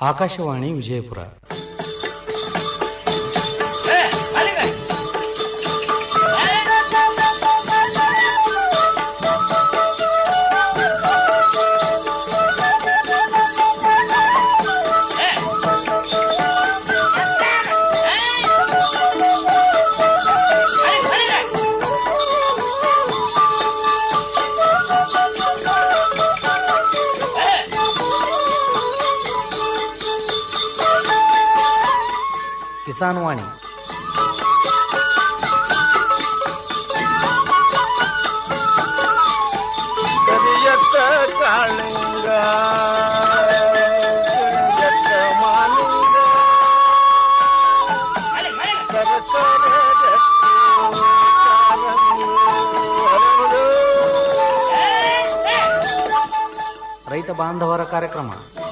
ಆಕಾಶವಾಣಿ ವಿಜಯಪುರ ಕಿಸಾನ್ ವಾಣಿ ಕರಿಯತ್ತ ಕಾಳಿಂಗ ಕರಿಯತ್ತ ಮಾಲಿಂಗ ಸರಸರ ರಕ್ತಿ ಕಾಲಂಗಿ ಹರಳು. ರೈತ ಬಾಂಧವರ ಕಾರ್ಯಕ್ರಮ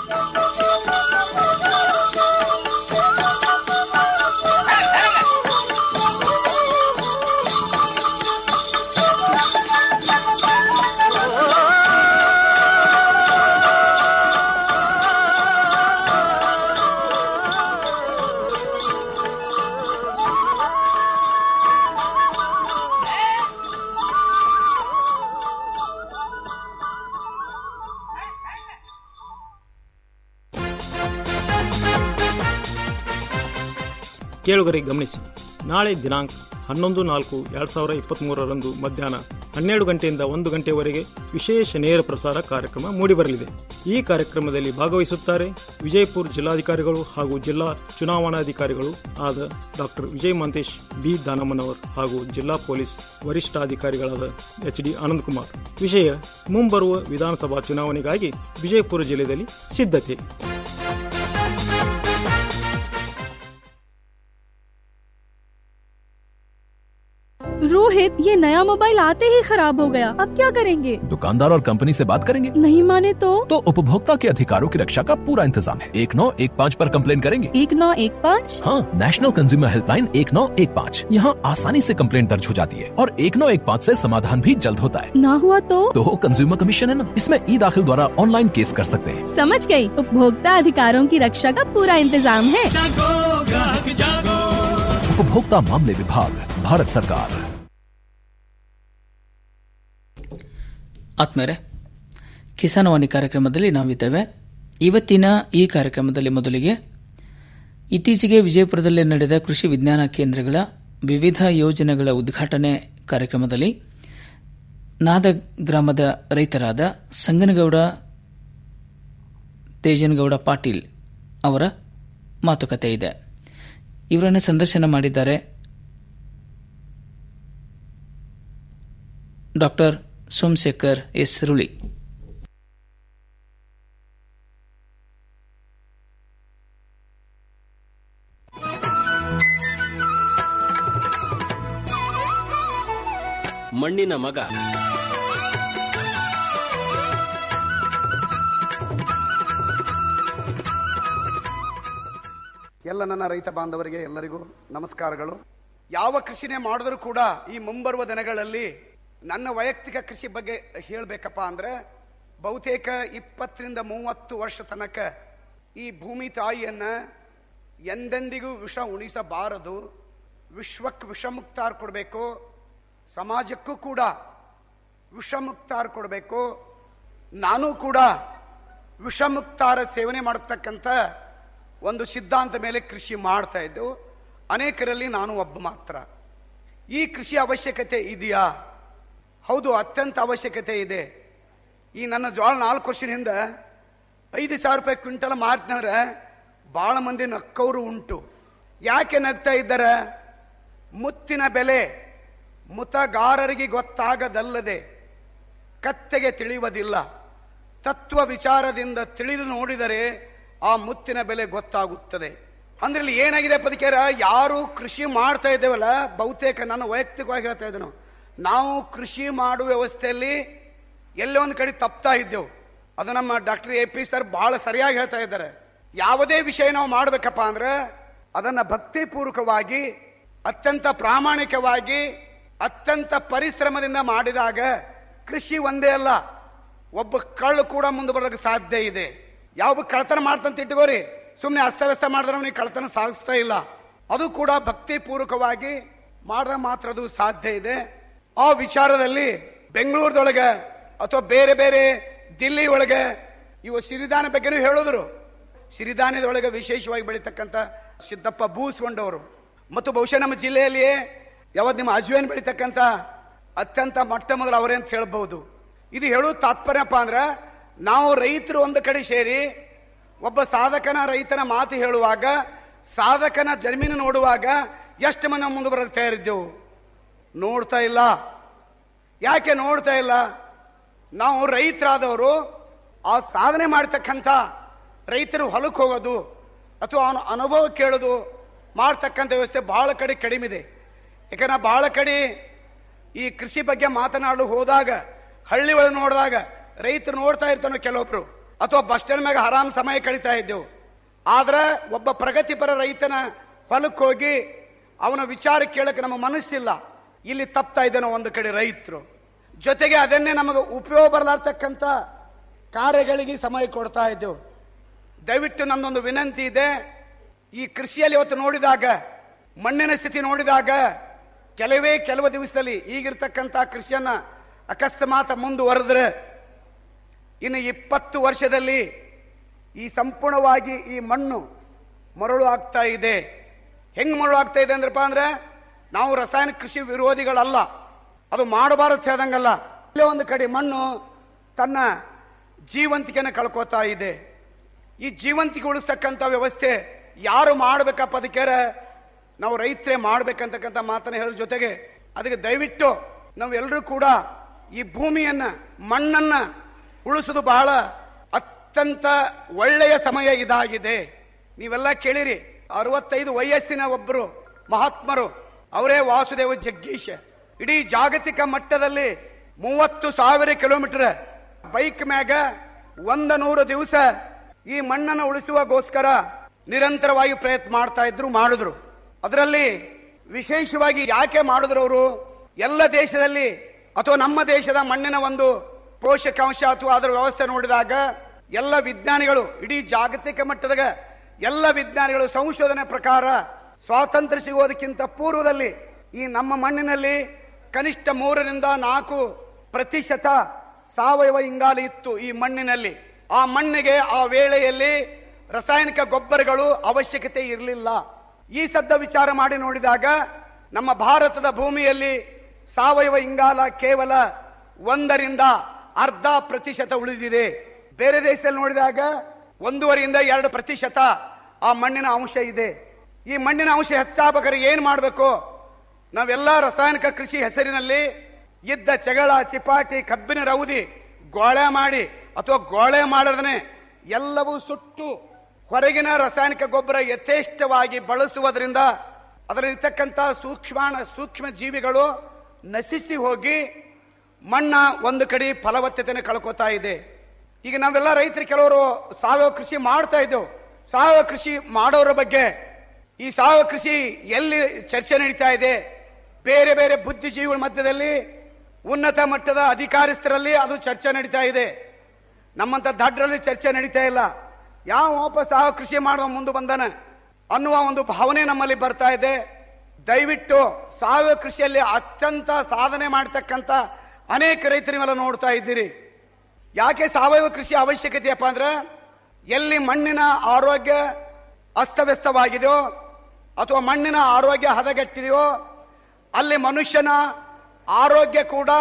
ಕೇಳುಗರಿಗೆ ಗಮನಿಸಿ ನಾಳೆ ದಿನಾಂಕ ಹನ್ನೊಂದು ನಾಲ್ಕು ಎರಡ್ ಸಾವಿರ ಇಪ್ಪತ್ಮೂರರಂದು ಮಧ್ಯಾಹ್ನ ಹನ್ನೆರಡು ಗಂಟೆಯಿಂದ ಒಂದು ಗಂಟೆಯವರೆಗೆ ವಿಶೇಷ ನೇರ ಪ್ರಸಾರ ಕಾರ್ಯಕ್ರಮ ಮೂಡಿಬರಲಿದೆ ಈ ಕಾರ್ಯಕ್ರಮದಲ್ಲಿ ಭಾಗವಹಿಸುತ್ತಾರೆ ವಿಜಯಪುರ ಜಿಲ್ಲಾಧಿಕಾರಿಗಳು ಹಾಗೂ ಜಿಲ್ಲಾ ಚುನಾವಣಾಧಿಕಾರಿಗಳು ಆದ ಡಾಕ್ಟರ್ ವಿಜಯ್ ಮಂತೇಶ್ ಬಿ ದಾನಮ್ಮನವರ್ ಹಾಗೂ ಜಿಲ್ಲಾ ಪೊಲೀಸ್ ವರಿಷ್ಠಾಧಿಕಾರಿಗಳಾದ ಎಚ್ ಡಿ ಆನಂದಕುಮಾರ್ ವಿಷಯ ಮುಂಬರುವ ವಿಧಾನಸಭಾ ಚುನಾವಣೆಗಾಗಿ ವಿಜಯಪುರ ಜಿಲ್ಲೆಯಲ್ಲಿ ಸಿದ್ಧತೆ रोहित ये नया मोबाइल आते ही खराब हो गया अब क्या करेंगे दुकानदार और कंपनी से बात करेंगे नहीं माने तो तो उपभोक्ता के अधिकारों की रक्षा का पूरा इंतजाम है एक नौ एक पाँच आरोप कम्प्लेन करेंगे एक नौ एक पाँच हाँ नेशनल कंज्यूमर हेल्पलाइन एक नौ एक पाँच यहाँ आसानी से कम्प्लेन दर्ज हो जाती है और एक नौ एक पाँच ऐसी समाधान भी जल्द होता है ना हुआ तो तो कंज्यूमर कमीशन है ना इसमें ई दाखिल द्वारा ऑनलाइन केस कर सकते हैं समझ गई उपभोक्ता अधिकारों की रक्षा का पूरा इंतजाम है उपभोक्ता मामले विभाग भारत सरकार ಆತ್ಮೇರೆ ಕಿಸಾನವಾಣಿ ಕಾರ್ಯಕ್ರಮದಲ್ಲಿ ನಾವಿದ್ದೇವೆ ಇವತ್ತಿನ ಈ ಕಾರ್ಯಕ್ರಮದಲ್ಲಿ ಮೊದಲಿಗೆ ಇತ್ತೀಚೆಗೆ ವಿಜಯಪುರದಲ್ಲಿ ನಡೆದ ಕೃಷಿ ವಿಜ್ಞಾನ ಕೇಂದ್ರಗಳ ವಿವಿಧ ಯೋಜನೆಗಳ ಉದ್ಘಾಟನೆ ಕಾರ್ಯಕ್ರಮದಲ್ಲಿ ನಾದ ಗ್ರಾಮದ ರೈತರಾದ ಸಂಗನಗೌಡ ತೇಜನಗೌಡ ಪಾಟೀಲ್ ಅವರ ಮಾತುಕತೆ ಇದೆ ಇವರನ್ನು ಸಂದರ್ಶನ ಮಾಡಿದ್ದಾರೆ ಡಾಕ್ಟರ್ ಸೋಮಶೇಖರ್ ಎಸ್ ರುಳಿ ಮಣ್ಣಿನ ಮಗ ಎಲ್ಲ ನನ್ನ ರೈತ ಬಾಂಧವರಿಗೆ ಎಲ್ಲರಿಗೂ ನಮಸ್ಕಾರಗಳು ಯಾವ ಕೃಷಿನೇ ಮಾಡಿದ್ರೂ ಕೂಡ ಈ ಮುಂಬರುವ ದಿನಗಳಲ್ಲಿ ನನ್ನ ವೈಯಕ್ತಿಕ ಕೃಷಿ ಬಗ್ಗೆ ಹೇಳಬೇಕಪ್ಪ ಅಂದ್ರೆ ಬಹುತೇಕ ಇಪ್ಪತ್ತರಿಂದ ಮೂವತ್ತು ವರ್ಷ ತನಕ ಈ ಭೂಮಿ ತಾಯಿಯನ್ನ ಎಂದೆಂದಿಗೂ ವಿಷ ಉಣಿಸಬಾರದು ವಿಶ್ವಕ್ಕೆ ವಿಷಮುಕ್ತಾರ್ ಕೊಡಬೇಕು ಸಮಾಜಕ್ಕೂ ಕೂಡ ವಿಷಮುಕ್ತಾರ್ ಕೊಡಬೇಕು ನಾನು ಕೂಡ ವಿಷಮುಕ್ತಾರ ಸೇವನೆ ಮಾಡತಕ್ಕಂಥ ಒಂದು ಸಿದ್ಧಾಂತ ಮೇಲೆ ಕೃಷಿ ಮಾಡ್ತಾ ಇದ್ದು ಅನೇಕರಲ್ಲಿ ನಾನು ಒಬ್ಬ ಮಾತ್ರ ಈ ಕೃಷಿ ಅವಶ್ಯಕತೆ ಇದೆಯಾ ಹೌದು ಅತ್ಯಂತ ಅವಶ್ಯಕತೆ ಇದೆ ಈ ನನ್ನ ಜೋಳ ನಾಲ್ಕು ವರ್ಷದಿಂದ ಐದು ಸಾವಿರ ರೂಪಾಯಿ ಕ್ವಿಂಟಲ್ ಮಾರ್ತಿನಂದ್ರೆ ಬಹಳ ಮಂದಿ ನಕ್ಕವರು ಉಂಟು ಯಾಕೆ ನಗ್ತಾ ಇದ್ದಾರೆ ಮುತ್ತಿನ ಬೆಲೆ ಮುತಗಾರರಿಗೆ ಗೊತ್ತಾಗದಲ್ಲದೆ ಕತ್ತೆಗೆ ತಿಳಿಯುವುದಿಲ್ಲ ತತ್ವ ವಿಚಾರದಿಂದ ತಿಳಿದು ನೋಡಿದರೆ ಆ ಮುತ್ತಿನ ಬೆಲೆ ಗೊತ್ತಾಗುತ್ತದೆ ಅಂದ್ರೆ ಇಲ್ಲಿ ಏನಾಗಿದೆ ಪದಕೇರ ಯಾರು ಕೃಷಿ ಮಾಡ್ತಾ ಇದ್ದೇವಲ್ಲ ಬಹುತೇಕ ನಾನು ವೈಯಕ್ತಿಕವಾಗಿ ಹೇಳ್ತಾ ಇದ್ದೇನೆ ನಾವು ಕೃಷಿ ಮಾಡುವ ವ್ಯವಸ್ಥೆಯಲ್ಲಿ ಎಲ್ಲೇ ಒಂದು ಕಡೆ ತಪ್ತಾ ಇದ್ದೆವು ಅದು ನಮ್ಮ ಡಾಕ್ಟರ್ ಎ ಪಿ ಸರ್ ಬಹಳ ಸರಿಯಾಗಿ ಹೇಳ್ತಾ ಇದ್ದಾರೆ ಯಾವುದೇ ವಿಷಯ ನಾವು ಮಾಡ್ಬೇಕಪ್ಪ ಅಂದ್ರೆ ಅದನ್ನ ಭಕ್ತಿಪೂರ್ವಕವಾಗಿ ಅತ್ಯಂತ ಪ್ರಾಮಾಣಿಕವಾಗಿ ಅತ್ಯಂತ ಪರಿಶ್ರಮದಿಂದ ಮಾಡಿದಾಗ ಕೃಷಿ ಒಂದೇ ಅಲ್ಲ ಒಬ್ಬ ಕಳ್ಳು ಕೂಡ ಮುಂದೆ ಬರೋದಕ್ಕೆ ಸಾಧ್ಯ ಇದೆ ಯಾವ ಕಳ್ತನ ಮಾಡ್ತಂತ ಇಟ್ಕೋರಿ ಸುಮ್ಮನೆ ಅಸ್ತವ್ಯಸ್ತ ಮಾಡಿದ್ರೆ ಅವನಿಗೆ ಕಳ್ತನ ಸಾಗಿಸ್ತಾ ಇಲ್ಲ ಅದು ಕೂಡ ಭಕ್ತಿ ಪೂರ್ವಕವಾಗಿ ಮಾಡಿದ್ರೆ ಮಾತ್ರ ಅದು ಸಾಧ್ಯ ಇದೆ ಆ ವಿಚಾರದಲ್ಲಿ ಬೆಂಗಳೂರದೊಳಗೆ ಅಥವಾ ಬೇರೆ ಬೇರೆ ದಿಲ್ಲಿ ಒಳಗೆ ಇವು ಸಿರಿಧಾನ ಬಗ್ಗೆನೂ ಹೇಳಿದ್ರು ಸಿರಿಧಾನ್ಯದೊಳಗೆ ವಿಶೇಷವಾಗಿ ಬೆಳೀತಕ್ಕಂಥ ಸಿದ್ದಪ್ಪ ಬೂಸ್ಕೊಂಡವರು ಮತ್ತು ಬಹುಶಃ ನಮ್ಮ ಜಿಲ್ಲೆಯಲ್ಲಿಯೇ ಯಾವತ್ತು ನಿಮ್ಮ ಅಜ್ವೇನ್ ಬೆಳೀತಕ್ಕಂಥ ಅತ್ಯಂತ ಮೊಟ್ಟ ಮೊದಲು ಅವರೇ ಅಂತ ಹೇಳ್ಬಹುದು ಇದು ಹೇಳೋದು ತಾತ್ಪರ್ಯಪ್ಪ ಅಂದ್ರೆ ನಾವು ರೈತರು ಒಂದು ಕಡೆ ಸೇರಿ ಒಬ್ಬ ಸಾಧಕನ ರೈತನ ಮಾತು ಹೇಳುವಾಗ ಸಾಧಕನ ಜಮೀನು ನೋಡುವಾಗ ಎಷ್ಟು ಮಂದಿ ನಾವು ಮುಂದೆ ಬರಕ್ಕೆ ತಯಾರಿದ್ದೆವು ನೋಡ್ತಾ ಇಲ್ಲ ಯಾಕೆ ನೋಡ್ತಾ ಇಲ್ಲ ನಾವು ರೈತರಾದವರು ಆ ಸಾಧನೆ ಮಾಡ್ತಕ್ಕಂಥ ರೈತರು ಹೊಲಕ್ಕೆ ಹೋಗೋದು ಅಥವಾ ಅವನ ಅನುಭವ ಕೇಳೋದು ಮಾಡ್ತಕ್ಕಂಥ ವ್ಯವಸ್ಥೆ ಬಹಳ ಕಡೆ ಕಡಿಮೆ ಇದೆ ಯಾಕಂದ್ರೆ ಬಹಳ ಕಡೆ ಈ ಕೃಷಿ ಬಗ್ಗೆ ಮಾತನಾಡಲು ಹೋದಾಗ ಹಳ್ಳಿ ಒಳಗೆ ನೋಡಿದಾಗ ರೈತರು ನೋಡ್ತಾ ಇರ್ತಾನೆ ಕೆಲವೊಬ್ರು ಅಥವಾ ಬಸ್ ಸ್ಟ್ಯಾಂಡ್ ಮ್ಯಾಗ ಆರಾಮ್ ಸಮಯ ಕಳೀತಾ ಇದ್ದೆವು ಆದ್ರೆ ಒಬ್ಬ ಪ್ರಗತಿಪರ ರೈತನ ಹೊಲಕ್ಕೆ ಹೋಗಿ ಅವನ ವಿಚಾರ ಕೇಳಕ್ಕೆ ನಮ್ಮ ಮನಸ್ಸಿಲ್ಲ ಇಲ್ಲಿ ತಪ್ತಾ ಇದ್ದಾನೋ ಒಂದು ಕಡೆ ರೈತರು ಜೊತೆಗೆ ಅದನ್ನೇ ನಮಗೆ ಉಪಯೋಗ ಬರಲಾರ್ತಕ್ಕಂಥ ಕಾರ್ಯಗಳಿಗೆ ಸಮಯ ಕೊಡ್ತಾ ಇದ್ದೆವು ದಯವಿಟ್ಟು ನನ್ನೊಂದು ವಿನಂತಿ ಇದೆ ಈ ಕೃಷಿಯಲ್ಲಿ ಇವತ್ತು ನೋಡಿದಾಗ ಮಣ್ಣಿನ ಸ್ಥಿತಿ ನೋಡಿದಾಗ ಕೆಲವೇ ಕೆಲವು ದಿವಸದಲ್ಲಿ ಈಗಿರ್ತಕ್ಕಂಥ ಕೃಷಿಯನ್ನ ಅಕಸ್ಮಾತ್ ಮುಂದುವರೆದ್ರೆ ಇನ್ನು ಇಪ್ಪತ್ತು ವರ್ಷದಲ್ಲಿ ಈ ಸಂಪೂರ್ಣವಾಗಿ ಈ ಮಣ್ಣು ಮರಳು ಆಗ್ತಾ ಇದೆ ಹೆಂಗ್ ಮರಳು ಆಗ್ತಾ ಇದೆ ಅಂದ್ರಪ್ಪ ಅಂದ್ರೆ ನಾವು ರಾಸಾಯನಿಕ ಕೃಷಿ ವಿರೋಧಿಗಳಲ್ಲ ಅದು ಮಾಡಬಾರದು ಹೇಳ್ದಂಗಲ್ಲ ಇಲ್ಲೇ ಒಂದು ಕಡೆ ಮಣ್ಣು ತನ್ನ ಜೀವಂತಿಕೆನ ಕಳ್ಕೋತಾ ಇದೆ ಈ ಜೀವಂತಿಕೆ ಉಳಿಸ್ತಕ್ಕಂಥ ವ್ಯವಸ್ಥೆ ಯಾರು ಮಾಡ್ಬೇಕಪ್ಪ ಅದಕ್ಕೆ ನಾವು ರೈತರೇ ಮಾಡ್ಬೇಕಂತಕ್ಕಂಥ ಮಾತನ್ನ ಹೇಳೋ ಜೊತೆಗೆ ಅದಕ್ಕೆ ದಯವಿಟ್ಟು ನಾವೆಲ್ಲರೂ ಕೂಡ ಈ ಭೂಮಿಯನ್ನ ಮಣ್ಣನ್ನ ಉಳಿಸೋದು ಬಹಳ ಅತ್ಯಂತ ಒಳ್ಳೆಯ ಸಮಯ ಇದಾಗಿದೆ ನೀವೆಲ್ಲ ಕೇಳಿರಿ ಅರವತ್ತೈದು ವಯಸ್ಸಿನ ಒಬ್ಬರು ಮಹಾತ್ಮರು ಅವರೇ ವಾಸುದೇವ ಜಗ್ಗೀಶ ಇಡೀ ಜಾಗತಿಕ ಮಟ್ಟದಲ್ಲಿ ಮೂವತ್ತು ಸಾವಿರ ಕಿಲೋಮೀಟರ್ ಬೈಕ್ ಮ್ಯಾಗ ಒಂದ ನೂರು ದಿವಸ ಈ ಮಣ್ಣನ್ನು ಉಳಿಸುವಗೋಸ್ಕರ ನಿರಂತರವಾಗಿ ಪ್ರಯತ್ನ ಮಾಡ್ತಾ ಇದ್ರು ಮಾಡಿದ್ರು ಅದರಲ್ಲಿ ವಿಶೇಷವಾಗಿ ಯಾಕೆ ಮಾಡಿದ್ರು ಅವರು ಎಲ್ಲ ದೇಶದಲ್ಲಿ ಅಥವಾ ನಮ್ಮ ದೇಶದ ಮಣ್ಣಿನ ಒಂದು ಪೋಷಕಾಂಶ ಅಥವಾ ಅದರ ವ್ಯವಸ್ಥೆ ನೋಡಿದಾಗ ಎಲ್ಲ ವಿಜ್ಞಾನಿಗಳು ಇಡೀ ಜಾಗತಿಕ ಮಟ್ಟದಾಗ ಎಲ್ಲ ವಿಜ್ಞಾನಿಗಳು ಸಂಶೋಧನೆ ಪ್ರಕಾರ ಸ್ವಾತಂತ್ರ್ಯ ಸಿಗೋದಕ್ಕಿಂತ ಪೂರ್ವದಲ್ಲಿ ಈ ನಮ್ಮ ಮಣ್ಣಿನಲ್ಲಿ ಕನಿಷ್ಠ ಮೂರರಿಂದ ನಾಲ್ಕು ಪ್ರತಿಶತ ಸಾವಯವ ಇಂಗಾಲ ಇತ್ತು ಈ ಮಣ್ಣಿನಲ್ಲಿ ಆ ಮಣ್ಣಿಗೆ ಆ ವೇಳೆಯಲ್ಲಿ ರಾಸಾಯನಿಕ ಗೊಬ್ಬರಗಳು ಅವಶ್ಯಕತೆ ಇರಲಿಲ್ಲ ಈ ಸದ್ದ ವಿಚಾರ ಮಾಡಿ ನೋಡಿದಾಗ ನಮ್ಮ ಭಾರತದ ಭೂಮಿಯಲ್ಲಿ ಸಾವಯವ ಇಂಗಾಲ ಕೇವಲ ಒಂದರಿಂದ ಅರ್ಧ ಪ್ರತಿಶತ ಉಳಿದಿದೆ ಬೇರೆ ದೇಶದಲ್ಲಿ ನೋಡಿದಾಗ ಒಂದೂವರೆಯಿಂದ ಎರಡು ಪ್ರತಿಶತ ಆ ಮಣ್ಣಿನ ಅಂಶ ಇದೆ ಈ ಮಣ್ಣಿನ ಅಂಶ ಹೆಚ್ಚಾಗಬೇಕಾದ್ರೆ ಏನ್ ಮಾಡಬೇಕು ನಾವೆಲ್ಲ ರಾಸಾಯನಿಕ ಕೃಷಿ ಹೆಸರಿನಲ್ಲಿ ಇದ್ದ ಜಗಳ ಚಿಪಾಟಿ ಕಬ್ಬಿನ ರೌದಿ ಗೋಳೆ ಮಾಡಿ ಅಥವಾ ಗೋಳೆ ಮಾಡದನೆ ಎಲ್ಲವೂ ಸುಟ್ಟು ಹೊರಗಿನ ರಾಸಾಯನಿಕ ಗೊಬ್ಬರ ಯಥೇಷ್ಟವಾಗಿ ಬಳಸುವುದರಿಂದ ಅದರಲ್ಲಿರ್ತಕ್ಕಂಥ ಸೂಕ್ಷ್ಮಾಣ ಸೂಕ್ಷ್ಮ ಜೀವಿಗಳು ನಶಿಸಿ ಹೋಗಿ ಮಣ್ಣ ಒಂದು ಕಡೆ ಫಲವತ್ತತೆಯನ್ನು ಕಳ್ಕೊತಾ ಇದೆ ಈಗ ನಾವೆಲ್ಲ ರೈತರು ಕೆಲವರು ಸಾವಯವ ಕೃಷಿ ಮಾಡ್ತಾ ಇದ್ದೆವು ಸಾವಯವ ಕೃಷಿ ಮಾಡೋರ ಬಗ್ಗೆ ಈ ಸಾವಯವ ಕೃಷಿ ಎಲ್ಲಿ ಚರ್ಚೆ ನಡೀತಾ ಇದೆ ಬೇರೆ ಬೇರೆ ಬುದ್ಧಿಜೀವಿಗಳ ಮಧ್ಯದಲ್ಲಿ ಉನ್ನತ ಮಟ್ಟದ ಅಧಿಕಾರಿಸ್ಥರಲ್ಲಿ ಅದು ಚರ್ಚೆ ನಡೀತಾ ಇದೆ ನಮ್ಮಂತ ದಡ್ರಲ್ಲಿ ಚರ್ಚೆ ನಡೀತಾ ಇಲ್ಲ ಯಾವ ಒಬ್ಬ ಸಾವಯವ ಕೃಷಿ ಮಾಡುವ ಮುಂದೆ ಬಂದನ ಅನ್ನುವ ಒಂದು ಭಾವನೆ ನಮ್ಮಲ್ಲಿ ಬರ್ತಾ ಇದೆ ದಯವಿಟ್ಟು ಸಾವಯವ ಕೃಷಿಯಲ್ಲಿ ಅತ್ಯಂತ ಸಾಧನೆ ಮಾಡತಕ್ಕಂತ ಅನೇಕ ರೈತರು ನೀವೆಲ್ಲ ನೋಡ್ತಾ ಇದ್ದೀರಿ ಯಾಕೆ ಸಾವಯವ ಕೃಷಿ ಅವಶ್ಯಕತೆಯಪ್ಪ ಅಂದ್ರೆ ಎಲ್ಲಿ ಮಣ್ಣಿನ ಆರೋಗ್ಯ ಅಸ್ತವ್ಯಸ್ತವಾಗಿದೆಯೋ ಅಥವಾ ಮಣ್ಣಿನ ಆರೋಗ್ಯ ಹದಗೆಟ್ಟಿದೆಯೋ ಅಲ್ಲಿ ಮನುಷ್ಯನ ಆರೋಗ್ಯ ಕೂಡ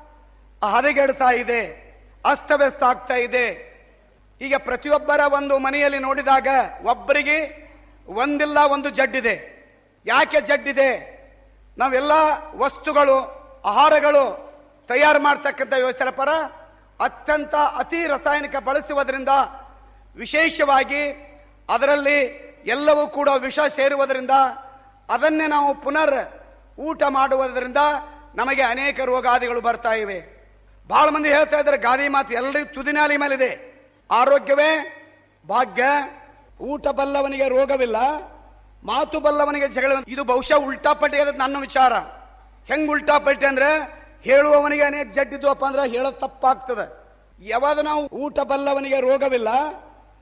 ಹದಗೆಡ್ತಾ ಇದೆ ಅಸ್ತವ್ಯಸ್ತ ಆಗ್ತಾ ಇದೆ ಈಗ ಪ್ರತಿಯೊಬ್ಬರ ಒಂದು ಮನೆಯಲ್ಲಿ ನೋಡಿದಾಗ ಒಬ್ಬರಿಗೆ ಒಂದಿಲ್ಲ ಒಂದು ಜಡ್ಡಿದೆ ಯಾಕೆ ಜಡ್ಡಿದೆ ನಾವೆಲ್ಲ ವಸ್ತುಗಳು ಆಹಾರಗಳು ತಯಾರು ಮಾಡ್ತಕ್ಕಂಥ ವ್ಯವಸ್ಥೆ ಪರ ಅತ್ಯಂತ ಅತಿ ರಾಸಾಯನಿಕ ಬಳಸುವುದರಿಂದ ವಿಶೇಷವಾಗಿ ಅದರಲ್ಲಿ ಎಲ್ಲವೂ ಕೂಡ ವಿಷ ಸೇರುವುದರಿಂದ ಅದನ್ನೇ ನಾವು ಪುನರ್ ಊಟ ಮಾಡುವುದರಿಂದ ನಮಗೆ ಅನೇಕ ರೋಗಾದಿಗಳು ಬರ್ತಾ ಇವೆ ಬಹಳ ಮಂದಿ ಹೇಳ್ತಾ ಇದ್ದಾರೆ ಗಾದಿ ಮಾತು ಎಲ್ಲರಿಗೂ ತುದಿನಾಲಿ ಮೇಲಿದೆ ಆರೋಗ್ಯವೇ ಭಾಗ್ಯ ಊಟ ಬಲ್ಲವನಿಗೆ ರೋಗವಿಲ್ಲ ಮಾತು ಬಲ್ಲವನಿಗೆ ಜಗಳ ಇದು ಬಹುಶಃ ಉಲ್ಟಾಪಟ್ಟಿ ಅದ ನನ್ನ ವಿಚಾರ ಹೆಂಗ್ ಉಲ್ಟಾಪಟ್ಟಿ ಅಂದ್ರೆ ಹೇಳುವವನಿಗೆ ಅನೇಕ ಜಡ್ಡಿದ್ವಪ್ಪ ಅಂದ್ರೆ ಹೇಳೋದು ತಪ್ಪಾಗ್ತದೆ ಯಾವಾಗ ನಾವು ಊಟ ಬಲ್ಲವನಿಗೆ ರೋಗವಿಲ್ಲ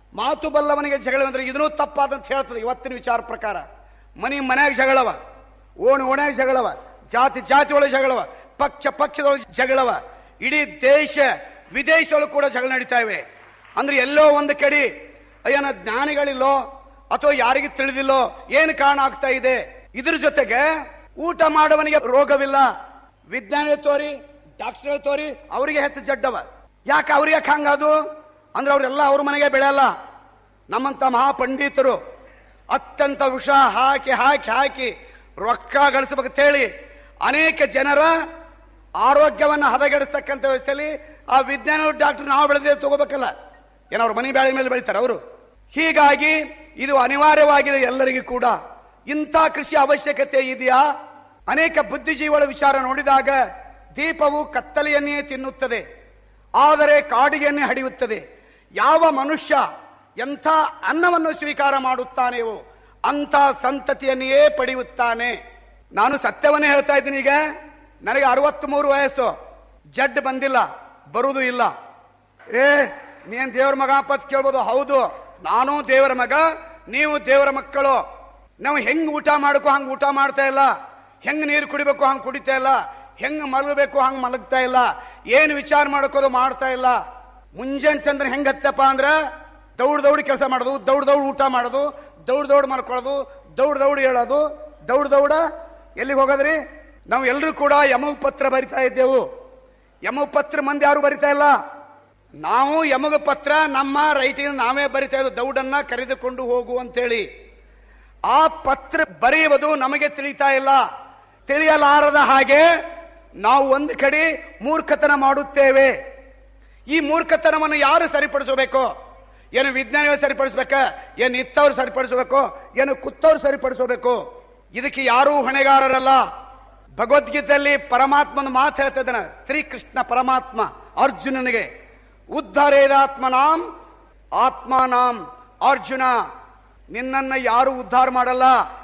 ಮಾತು ಬಲ್ಲವನಿಗೆ ಜಗಳ ಅಂದ್ರೆ ಇದನ್ನೂ ತಪ್ಪಾದಂತ ಹೇಳ್ತದೆ ಇವತ್ತಿನ ವಿಚಾರ ಪ್ರಕಾರ ಮನಿ ಮನ್ಯಾಗ ಜಗಳವ ಓಣಿ ಓಣ್ಯಾಗ ಜಗಳವ ಜಾತಿ ಜಾತಿ ಒಳಗೆ ಜಗಳವ ಪಕ್ಷ ಪಕ್ಷದೊಳಗೆ ಜಗಳವ ಇಡೀ ದೇಶ ವಿದೇಶದೊಳಗೆ ಕೂಡ ಜಗಳ ನಡೀತಾ ಇವೆ ಅಂದ್ರೆ ಎಲ್ಲೋ ಒಂದು ಕಡೆ ಏನ ಜ್ಞಾನಿಗಳಿಲ್ಲೋ ಅಥವಾ ಯಾರಿಗೆ ತಿಳಿದಿಲ್ಲೋ ಏನು ಕಾರಣ ಆಗ್ತಾ ಇದೆ ಇದ್ರ ಜೊತೆಗೆ ಊಟ ಮಾಡುವವನಿಗೆ ರೋಗವಿಲ್ಲ ವಿಜ್ಞಾನಿ ತೋರಿ ಡಾಕ್ಟರ್ ತೋರಿ ಅವರಿಗೆ ಹೆಚ್ಚು ಜಡ್ಡವ ಯಾಕೆ ಅವ್ರಿಗೆ ಯಾಕೆ ಹಂಗದು ಅಂದ್ರೆ ಅವರೆಲ್ಲ ಅವ್ರ ಮನೆಗೆ ಬೆಳೆಯಲ್ಲ ನಮ್ಮಂತ ಮಹಾಪಂಡಿತರು ಅತ್ಯಂತ ವಿಷ ಹಾಕಿ ಹಾಕಿ ಹಾಕಿ ರೊಕ್ಕ ಗಳಿಸಬೇಕಂತೇಳಿ ಅನೇಕ ಜನರ ಆರೋಗ್ಯವನ್ನು ಹದಗೆಡಿಸ್ತಕ್ಕಂಥ ವ್ಯವಸ್ಥೆಯಲ್ಲಿ ಆ ವಿಜ್ಞಾನ ಡಾಕ್ಟರ್ ನಾವು ಬೆಳೆದೇ ತಗೋಬೇಕಲ್ಲ ಏನೋ ಅವ್ರ ಮನೆ ಬ್ಯಾಳಿ ಮೇಲೆ ಬೆಳಿತಾರೆ ಅವರು ಹೀಗಾಗಿ ಇದು ಅನಿವಾರ್ಯವಾಗಿದೆ ಎಲ್ಲರಿಗೂ ಕೂಡ ಇಂಥ ಕೃಷಿ ಅವಶ್ಯಕತೆ ಇದೆಯಾ ಅನೇಕ ಬುದ್ಧಿಜೀವಿಗಳ ವಿಚಾರ ನೋಡಿದಾಗ ದೀಪವು ಕತ್ತಲೆಯನ್ನೇ ತಿನ್ನುತ್ತದೆ ಆದರೆ ಕಾಡಿಗೆಯನ್ನೇ ಹಡಿಯುತ್ತದೆ ಯಾವ ಮನುಷ್ಯ ಎಂಥ ಅನ್ನವನ್ನು ಸ್ವೀಕಾರ ಮಾಡುತ್ತಾನೆಯೋ ಅಂಥ ಸಂತತಿಯನ್ನೇ ಪಡೆಯುತ್ತಾನೆ ನಾನು ಸತ್ಯವನ್ನೇ ಹೇಳ್ತಾ ಇದ್ದೀನಿ ಈಗ ನನಗೆ ಅರವತ್ತ್ ಮೂರು ವಯಸ್ಸು ಜಡ್ ಬಂದಿಲ್ಲ ಬರುವುದು ಇಲ್ಲ ಏ ನೀನ್ ದೇವರ ಮಗ ಪತ್ ಕೇಳ್ಬೋದು ಹೌದು ನಾನು ದೇವರ ಮಗ ನೀವು ದೇವರ ಮಕ್ಕಳು ನಾವು ಹೆಂಗ್ ಊಟ ಮಾಡಬೇಕು ಹಂಗ್ ಊಟ ಮಾಡ್ತಾ ಇಲ್ಲ ಹೆಂಗ್ ನೀರು ಕುಡಿಬೇಕು ಹಂಗ್ ಕುಡಿತಾ ಇಲ್ಲ ಹೆಂಗ್ ಮಲಗಬೇಕು ಹಂಗ್ ಮಲಗ್ತಾ ಇಲ್ಲ ಏನ್ ವಿಚಾರ ಮಾಡ್ಕೋದು ಮಾಡ್ತಾ ಇಲ್ಲ ಮುಂಜಾನೆ ಚಂದ್ರ ಹೆಂಗ್ ಹತ್ತಪ್ಪ ಅಂದ್ರ ದೌಡ್ ದೌಡ್ ಕೆಲಸ ಮಾಡೋದು ದೌಡ್ ದೌಡ್ ಊಟ ಮಾಡೋದು ದೌಡ್ ದೌಡ್ ಮಾಡ್ಕೊಳ್ಳೋದು ದೌಡ್ ದೌಡ್ ಹೇಳೋದು ದೌಡ್ ದೌಡ ಎಲ್ಲಿಗೆ ಹೋಗೋದ್ರಿ ನಾವು ಎಲ್ಲರೂ ಕೂಡ ಯಮ ಪತ್ರ ಬರಿತಾ ಇದ್ದೆವು ಯಮ ಪತ್ರ ಮಂದಿ ಯಾರು ಬರಿತಾ ಇಲ್ಲ ನಾವು ಯಮಗ ಪತ್ರ ನಮ್ಮ ರೈಟಿಂಗ್ ನಾವೇ ಬರಿತಾ ಇದ್ದು ದೌಡನ್ನ ಕರೆದುಕೊಂಡು ಹೋಗು ಅಂತೇಳಿ ಆ ಪತ್ರ ಬರೆಯುವುದು ನಮಗೆ ತಿಳಿತಾ ಇಲ್ಲ ತಿಳಿಯಲಾರದ ಹಾಗೆ ನಾವು ಒಂದು ಕಡೆ ಮೂರ್ಖತನ ಮಾಡುತ್ತೇವೆ ಈ ಮೂರ್ಖತನವನ್ನು ಯಾರು ಸರಿಪಡಿಸಬೇಕು ಏನು ವಿಜ್ಞಾನಿಗಳು ಸರಿಪಡಿಸ್ಬೇಕ ಏನು ಇತ್ತವ್ರು ಸರಿಪಡಿಸಬೇಕು ಏನು ಕುತ್ತವ್ರು ಸರಿಪಡಿಸಬೇಕು ಇದಕ್ಕೆ ಯಾರೂ ಹೊಣೆಗಾರರಲ್ಲ ಭಗವದ್ಗೀತೆಯಲ್ಲಿ ಪರಮಾತ್ಮನ ಮಾತು ಹೇಳ್ತಾ ಇದ್ದಾನೆ ಶ್ರೀಕೃಷ್ಣ ಪರಮಾತ್ಮ ಅರ್ಜುನನಿಗೆ ಉದ್ಧಾರೇದಾತ್ಮನಾಂ ಆತ್ಮಾನಾಂ ಅರ್ಜುನ ನಿನ್ನನ್ನ ಯಾರು ಉದ್ಧಾರ ಮಾಡಲ್ಲ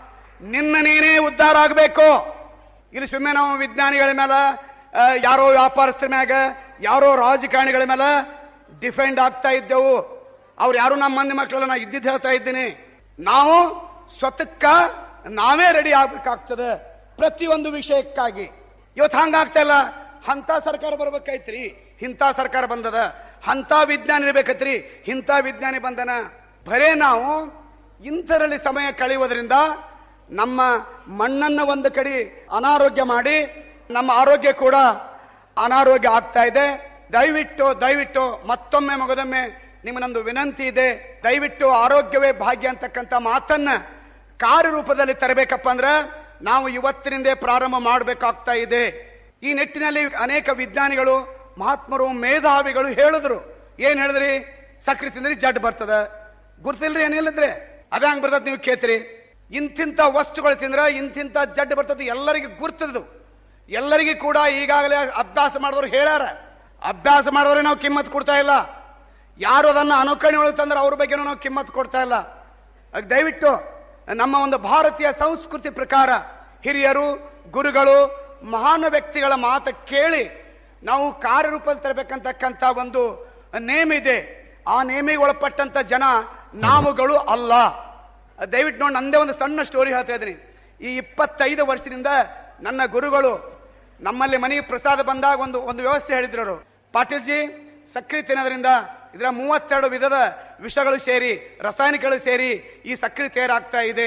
ನಿನ್ನ ನೀನೇ ಉದ್ಧಾರ ಆಗಬೇಕು ಇಲ್ಲಿ ಸುಮ್ಮನೆ ನಾವು ವಿಜ್ಞಾನಿಗಳ ಮೇಲೆ ಆ, ಯಾರೋ ವ್ಯಾಪಾರಸ್ಥರ ಮ್ಯಾಗ ಯಾರೋ ರಾಜಕಾರಣಿಗಳ ಮೇಲೆ ಡಿಫೆಂಡ್ ಆಗ್ತಾ ಇದ್ದೆವು ಅವ್ರು ಯಾರು ನಮ್ಮ ಮಂದಿ ಮಕ್ಕಳೆಲ್ಲ ನಾ ಇದ್ದಿದ್ದು ಹೇಳ್ತಾ ಇದ್ದೀನಿ ನಾವು ಸ್ವತಕ್ಕ ನಾವೇ ರೆಡಿ ಆಗ್ಬೇಕಾಗ್ತದೆ ಪ್ರತಿಯೊಂದು ವಿಷಯಕ್ಕಾಗಿ ಇವತ್ತು ಹಂಗಾಗ್ತಾ ಇಲ್ಲ ಅಂತ ಸರ್ಕಾರ ಬರ್ಬೇಕಾಯ್ತ್ರಿ ಇಂಥ ಸರ್ಕಾರ ಬಂದದ ಅಂತ ವಿಜ್ಞಾನಿ ಇರ್ಬೇಕತ್ರಿ ಇಂಥ ವಿಜ್ಞಾನಿ ಬಂದನ ಬರೇ ನಾವು ಇಂಥರಲ್ಲಿ ಸಮಯ ಕಳೆಯುವುದರಿಂದ ನಮ್ಮ ಮಣ್ಣನ್ನ ಒಂದು ಕಡೆ ಅನಾರೋಗ್ಯ ಮಾಡಿ ನಮ್ಮ ಆರೋಗ್ಯ ಕೂಡ ಅನಾರೋಗ್ಯ ಆಗ್ತಾ ಇದೆ ದಯವಿಟ್ಟು ದಯವಿಟ್ಟು ಮತ್ತೊಮ್ಮೆ ಮಗದೊಮ್ಮೆ ನಿಮ್ಮನೊಂದು ವಿನಂತಿ ಇದೆ ದಯವಿಟ್ಟು ಆರೋಗ್ಯವೇ ಭಾಗ್ಯ ಅಂತಕ್ಕಂಥ ಮಾತನ್ನ ಕಾರ್ಯರೂಪದಲ್ಲಿ ತರಬೇಕಪ್ಪ ಅಂದ್ರೆ ನಾವು ಇವತ್ತಿನಿಂದ ಪ್ರಾರಂಭ ಮಾಡಬೇಕಾಗ್ತಾ ಇದೆ ಈ ನಿಟ್ಟಿನಲ್ಲಿ ಅನೇಕ ವಿಜ್ಞಾನಿಗಳು ಮಹಾತ್ಮರು ಮೇಧಾವಿಗಳು ಹೇಳಿದ್ರು ಏನ್ ಹೇಳಿದ್ರಿ ಸಕ್ರೆ ತಿಂದ್ರಿ ಜಡ್ ಬರ್ತದ ಗುರ್ತಿಲ್ರಿ ಏನಿಲ್ಲದ್ರೆ ಅದ ಹಂಗ್ ಬರ್ತದ ನೀವು ಕೇಳ್ತೀರಿ ಇಂತಿಂತ ವಸ್ತುಗಳು ತಿಂದ್ರ ಇಂತಿಂತ ಜಡ್ ಬರ್ತದ ಎಲ್ಲರಿಗೂ ಗುರ್ತದ್ದು ಎಲ್ಲರಿಗೂ ಕೂಡ ಈಗಾಗಲೇ ಅಭ್ಯಾಸ ಮಾಡಿದವರು ಹೇಳ್ಯಾರ ಅಭ್ಯಾಸ ಮಾಡಿದ್ರೆ ನಾವು ಕಿಮ್ಮತ್ ಕೊಡ್ತಾ ಇಲ್ಲ ಯಾರು ಅದನ್ನ ಅನುಕರಣೆ ಒಳಗೆ ತಂದ್ರೆ ಅವ್ರ ಬಗ್ಗೆನೂ ನಾವು ಕಿಮ್ಮತ್ ಕೊಡ್ತಾ ಇಲ್ಲ ಅದ್ ದಯವಿಟ್ಟು ನಮ್ಮ ಒಂದು ಭಾರತೀಯ ಸಂಸ್ಕೃತಿ ಪ್ರಕಾರ ಹಿರಿಯರು ಗುರುಗಳು ಮಹಾನ್ ವ್ಯಕ್ತಿಗಳ ಮಾತು ಕೇಳಿ ನಾವು ಕಾರ್ಯರೂಪದಲ್ಲಿ ತರಬೇಕಂತಕ್ಕಂಥ ಒಂದು ನೇಮ ಇದೆ ಆ ನೇಮಿಗೆ ಒಳಪಟ್ಟಂತ ಜನ ನಾವುಗಳು ಅಲ್ಲ ದಯವಿಟ್ಟು ನೋಡಿ ನಂದೇ ಒಂದು ಸಣ್ಣ ಸ್ಟೋರಿ ಹೇಳ್ತಾ ಇದ್ದೀನಿ ಈ ಇಪ್ಪತ್ತೈದು ವರ್ಷದಿಂದ ನನ್ನ ಗುರುಗಳು ನಮ್ಮಲ್ಲಿ ಮನೆಗೆ ಪ್ರಸಾದ ಬಂದಾಗ ಒಂದು ಒಂದು ವ್ಯವಸ್ಥೆ ಹೇಳಿದ್ರು ಅವರು ಪಾಟೀಲ್ಜಿ ಸಕ್ರೆ ತಿನ್ನೋದ್ರಿಂದ ಇದರ ಮೂವತ್ತೆರಡು ವಿಧದ ವಿಷಗಳು ಸೇರಿ ರಾಸಾಯನಿಕಗಳು ಸೇರಿ ಈ ಸಕ್ರೆ ತಯಾರಾಗ್ತಾ ಇದೆ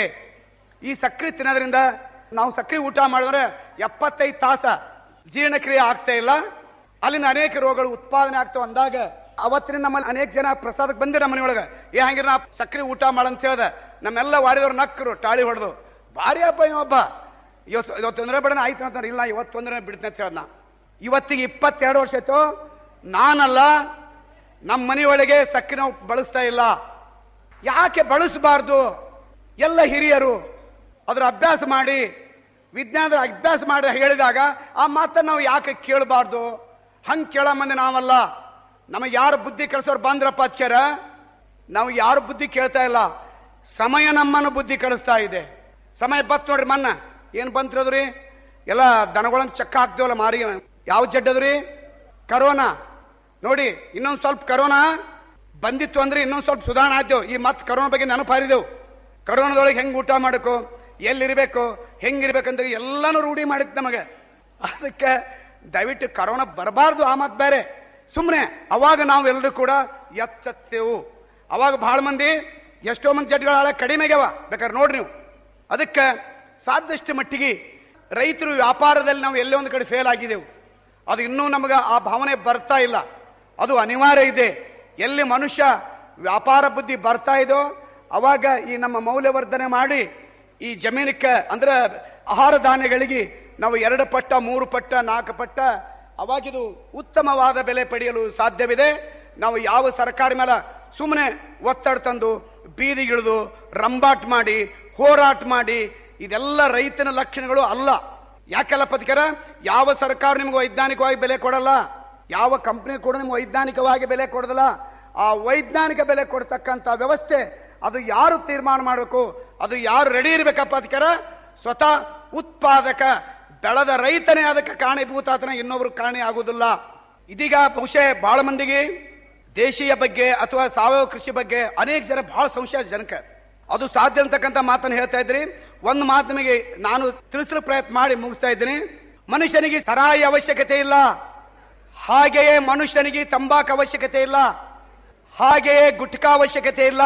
ಈ ಸಕ್ರೆ ತಿನ್ನೋದ್ರಿಂದ ನಾವು ಸಕ್ರೆ ಊಟ ಮಾಡಿದ್ರೆ ಎಪ್ಪತ್ತೈದು ತಾಸ ಜೀರ್ಣಕ್ರಿಯೆ ಆಗ್ತಾ ಇಲ್ಲ ಅಲ್ಲಿನ ಅನೇಕ ರೋಗಗಳು ಉತ್ಪಾದನೆ ಆಗ್ತಾವ ಅಂದಾಗ ಅವತ್ತಿನ ನಮ್ಮಲ್ಲಿ ಅನೇಕ ಜನ ಪ್ರಸಾದಕ್ಕೆ ಬಂದಿರ ನಮ್ಮ ಮನೆಯೊಳಗೆ ಏ ಹಂಗಿರ ನಾ ಸಕ್ರೆ ಊಟ ಮಾಡಂತ ಹೇಳ್ದ ನಮ್ಮೆಲ್ಲ ವಾರಿದವ್ರು ನಕ್ಕರು ಟಾಳಿ ಹೊಡೆದು ಭಾರಿ ಹಬ್ಬ ಇವೊಬ್ಬ ಇವತ್ತು ಇವತ್ತು ತೊಂದರೆ ಬಿಡೋಣ ಆಯ್ತು ಅಂತಾರೆ ಇಲ್ಲ ಇವತ್ತು ತೊಂದರೆ ಬಿಡ್ತೀನಿ ಅಂತ ಹೇಳ್ದ ಇವತ್ತಿಗೆ ಇಪ್ಪತ್ತೆರಡು ವರ್ಷ ಆಯ್ತು ನಾನಲ್ಲ ನಮ್ಮ ಮನೆಯೊಳಗೆ ಸಕ್ಕರೆ ನಾವು ಬಳಸ್ತಾ ಇಲ್ಲ ಯಾಕೆ ಬಳಸಬಾರ್ದು ಎಲ್ಲ ಹಿರಿಯರು ಅದರ ಅಭ್ಯಾಸ ಮಾಡಿ ವಿಜ್ಞಾನದ ಅಭ್ಯಾಸ ಮಾಡಿ ಹೇಳಿದಾಗ ಆ ಮಾತನ್ನು ನಾವು ಯಾಕೆ ಕೇಳಬಾರ್ದು ಹಂಗೆ ಕೇಳೋ ಮಂದಿ ನಾವಲ್ಲ ನಮಗೆ ಯಾರು ಬುದ್ಧಿ ಕಲಿಸೋರು ಬಂದ್ರಪ್ಪ ಅದ್ಕ್ಯಾರ ನಾವು ಯಾರು ಬುದ್ಧಿ ಕೇಳ್ತಾ ಇಲ್ಲ ಸಮಯ ನಮ್ಮನ್ನು ಬುದ್ಧಿ ಕಲಿಸ್ತಾ ಇದೆ ಸಮಯ ಬತ್ ನೋಡ್ರಿ ಮನ್ನ ಏನ್ ಬಂತಿರೋದ್ರಿ ಎಲ್ಲ ದನಗಳನ್ನ ಚಕ್ಕ ಹಾಕ್ತೇವಲ್ಲ ಮಾರಿ ಯಾವ ಜಡ್ಡದ್ರಿ ಕರೋನಾ ನೋಡಿ ಇನ್ನೊಂದು ಸ್ವಲ್ಪ ಕರೋನಾ ಬಂದಿತ್ತು ಅಂದ್ರೆ ಇನ್ನೊಂದ್ ಸ್ವಲ್ಪ ಸುಧಾರಣೆ ಆಯ್ತು ಈ ಮತ್ ಕರೋನಾ ಬಗ್ಗೆ ನೆನಪಾರಿದೆವು ಕರೋನಾದೊಳಗೆ ಹೆಂಗ್ ಊಟ ಮಾಡಬೇಕು ಎಲ್ಲಿರ್ಬೇಕು ಹೆಂಗಿರ್ಬೇಕಂತ ಎಲ್ಲಾನು ರೂಢಿ ಮಾಡಿತ್ತು ನಮಗೆ ಅದಕ್ಕೆ ದಯವಿಟ್ಟು ಕರೋನಾ ಬರಬಾರ್ದು ಆ ಮಾತು ಬೇರೆ ಸುಮ್ಮನೆ ಅವಾಗ ನಾವು ಎಲ್ಲರೂ ಕೂಡ ಎಚ್ಚೆತ್ತೇವು ಅವಾಗ ಬಹಳ ಮಂದಿ ಎಷ್ಟೋ ಮಂದಿ ಜಡ್ಗಳ ಕಡಿಮೆ ಆಗ್ಯಾವ ಬೇಕಾದ್ರೆ ನೋಡ್ರಿ ನೀವು ಅದಕ್ಕೆ ಸಾಧ್ಯಷ್ಟು ಮಟ್ಟಿಗೆ ರೈತರು ವ್ಯಾಪಾರದಲ್ಲಿ ನಾವು ಎಲ್ಲೇ ಒಂದು ಕಡೆ ಫೇಲ್ ಆಗಿದೆವು ಅದು ಇನ್ನೂ ನಮಗೆ ಆ ಭಾವನೆ ಬರ್ತಾ ಇಲ್ಲ ಅದು ಅನಿವಾರ್ಯ ಇದೆ ಎಲ್ಲಿ ಮನುಷ್ಯ ವ್ಯಾಪಾರ ಬುದ್ಧಿ ಬರ್ತಾ ಇದೋ ಅವಾಗ ಈ ನಮ್ಮ ಮೌಲ್ಯವರ್ಧನೆ ಮಾಡಿ ಈ ಜಮೀನಕ್ಕೆ ಅಂದ್ರೆ ಆಹಾರ ಧಾನ್ಯಗಳಿಗೆ ನಾವು ಎರಡು ಪಟ್ಟ ಮೂರು ಪಟ್ಟ ನಾಲ್ಕು ಪಟ್ಟ ಅವಾಗಿದು ಉತ್ತಮವಾದ ಬೆಲೆ ಪಡೆಯಲು ಸಾಧ್ಯವಿದೆ ನಾವು ಯಾವ ಸರ್ಕಾರ ಮೇಲೆ ಸುಮ್ಮನೆ ಒತ್ತಡ ತಂದು ಬೀದಿಗಿಳಿದು ರಂಬಾಟ್ ಮಾಡಿ ಹೋರಾಟ ಮಾಡಿ ಇದೆಲ್ಲ ರೈತನ ಲಕ್ಷಣಗಳು ಅಲ್ಲ ಯಾಕೆಲ್ಲ ಪತ್ಕರ ಯಾವ ಸರ್ಕಾರ ನಿಮ್ಗೆ ವೈಜ್ಞಾನಿಕವಾಗಿ ಬೆಲೆ ಕೊಡಲ್ಲ ಯಾವ ಕಂಪನಿ ಕೂಡ ನಿಮ್ಗೆ ವೈಜ್ಞಾನಿಕವಾಗಿ ಬೆಲೆ ಕೊಡೋದಿಲ್ಲ ಆ ವೈಜ್ಞಾನಿಕ ಬೆಲೆ ಕೊಡ್ತಕ್ಕಂಥ ವ್ಯವಸ್ಥೆ ಅದು ಯಾರು ತೀರ್ಮಾನ ಮಾಡಬೇಕು ಅದು ಯಾರು ರೆಡಿ ಇರ್ಬೇಕಪ್ಪ ಅದಕ್ಕಾರ ಸ್ವತಃ ಉತ್ಪಾದಕ ಬೆಳೆದ ರೈತನೇ ಅದಕ್ಕೆ ಕಾರಣೀಭೂತ ಆತನ ಇನ್ನೊಬ್ರು ಕಾರಣಿ ಆಗುವುದಿಲ್ಲ ಇದೀಗ ಬಹುಶಃ ಬಹಳ ಮಂದಿಗೆ ದೇಶೀಯ ಬಗ್ಗೆ ಅಥವಾ ಸಾವಯವ ಕೃಷಿ ಬಗ್ಗೆ ಅನೇಕ ಜನ ಬಹಳ ಸಂಶಯ ಜನಕ ಅದು ಸಾಧ್ಯ ಅಂತಕ್ಕಂಥ ಮಾತನ್ನು ಹೇಳ್ತಾ ಇದ್ರಿ ಒಂದು ಮಾತು ನಿಮಗೆ ನಾನು ತಿಳಿಸಲು ಪ್ರಯತ್ನ ಮಾಡಿ ಮುಗಿಸ್ತಾ ಇದ್ದೀನಿ ಮನುಷ್ಯನಿಗೆ ಸರಾಯಿ ಅವಶ್ಯಕತೆ ಇಲ್ಲ ಹಾಗೆಯೇ ಮನುಷ್ಯನಿಗೆ ತಂಬಾಕು ಅವಶ್ಯಕತೆ ಇಲ್ಲ ಹಾಗೆಯೇ ಗುಟ್ಕಾ ಅವಶ್ಯಕತೆ ಇಲ್ಲ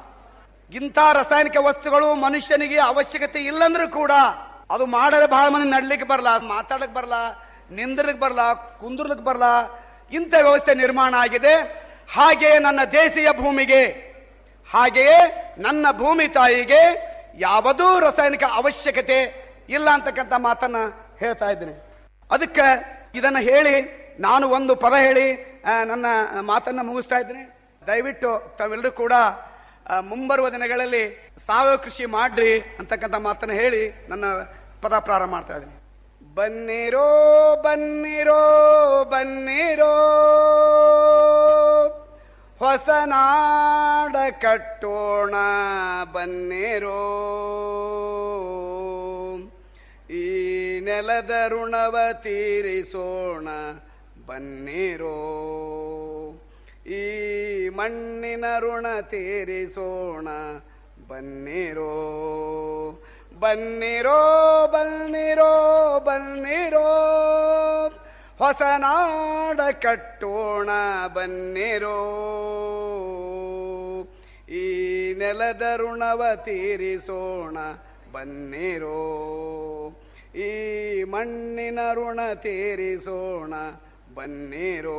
ಇಂಥ ರಾಸಾಯನಿಕ ವಸ್ತುಗಳು ಮನುಷ್ಯನಿಗೆ ಅವಶ್ಯಕತೆ ಇಲ್ಲಂದ್ರೂ ಕೂಡ ಅದು ಮಾಡಲು ಬಹಳ ಮಂದಿ ನಡ್ಲಿಕ್ಕೆ ಬರಲ್ಲ ಮಾತಾಡಕ್ ಬರಲ್ಲ ನಿಂದ್ರಲಿಕ್ಕೆ ಬರಲ್ಲ ಕುಂದ್ರಲಿಕ್ಕೆ ಬರಲ್ಲ ಇಂಥ ವ್ಯವಸ್ಥೆ ನಿರ್ಮಾಣ ಆಗಿದೆ ಹಾಗೆಯೇ ನನ್ನ ದೇಶೀಯ ಭೂಮಿಗೆ ಹಾಗೆಯೇ ನನ್ನ ಭೂಮಿ ತಾಯಿಗೆ ಯಾವುದೂ ರಾಸಾಯನಿಕ ಅವಶ್ಯಕತೆ ಇಲ್ಲ ಅಂತಕ್ಕಂಥ ಮಾತನ್ನ ಹೇಳ್ತಾ ಇದ್ದೀನಿ ಅದಕ್ಕೆ ಇದನ್ನ ಹೇಳಿ ನಾನು ಒಂದು ಪದ ಹೇಳಿ ಆ, ನನ್ನ ಮಾತನ್ನ ಮುಗಿಸ್ತಾ ಇದ್ದೀನಿ ದಯವಿಟ್ಟು ತಾವೆಲ್ಲರೂ ಕೂಡ ಆ, ಮುಂಬರುವ ದಿನಗಳಲ್ಲಿ ಸಾವಯವ ಕೃಷಿ ಮಾಡ್ರಿ ಅಂತಕ್ಕಂಥ ಮಾತನ್ನ ಹೇಳಿ ನನ್ನ ಪದ ಪ್ರಾರಂಭ ಮಾಡ್ತಾ ಇದ್ದೀನಿ ಬನ್ನಿರೋ ಬನ್ನಿರೋ ಬನ್ನಿರೋ ಹೊಸ ನಾಡ ಕಟ್ಟೋಣ ಬನ್ನಿರೋ ಈ ನೆಲದ ಋಣವ ತೀರಿಸೋಣ ಬನ್ನಿರೋ ಈ ಮಣ್ಣಿನ ಋಣ ತೀರಿಸೋಣ ಬನ್ನಿರೋ ಬನ್ನಿರೋ ಬನ್ನಿರೋ ಬನ್ನಿರೋ ಹೊಸ ನಾಡ ಕಟ್ಟೋಣ ಬನ್ನಿರೋ ಈ ನೆಲದ ಋಣವ ತೀರಿಸೋಣ ಬನ್ನಿರೋ ಈ ಮಣ್ಣಿನ ಋಣ ತೀರಿಸೋಣ ಬನ್ನಿರೋ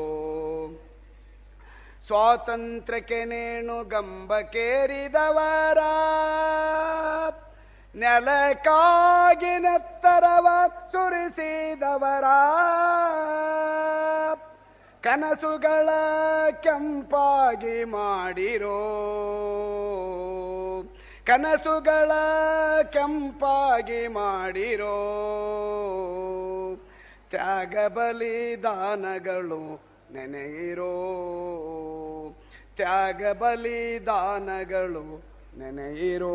ಸ್ವಾತಂತ್ರ್ಯಕ್ಕೆ ನೇಣು ಗಂಬಕೇರಿದವರ ನೆಲಕ್ಕಾಗಿ ನೆತ್ತರವ ಸುರಿಸಿದವರ ಕನಸುಗಳ ಕೆಂಪಾಗಿ ಮಾಡಿರೋ ಕನಸುಗಳ ಕೆಂಪಾಗಿ ಮಾಡಿರೋ ತ್ಯಾಗ ಬಲಿದಾನಗಳು ನೆನೆಯಿರೋ ತ್ಯಾಗ ಬಲಿದಾನಗಳು ನೆನೆಯಿರೋ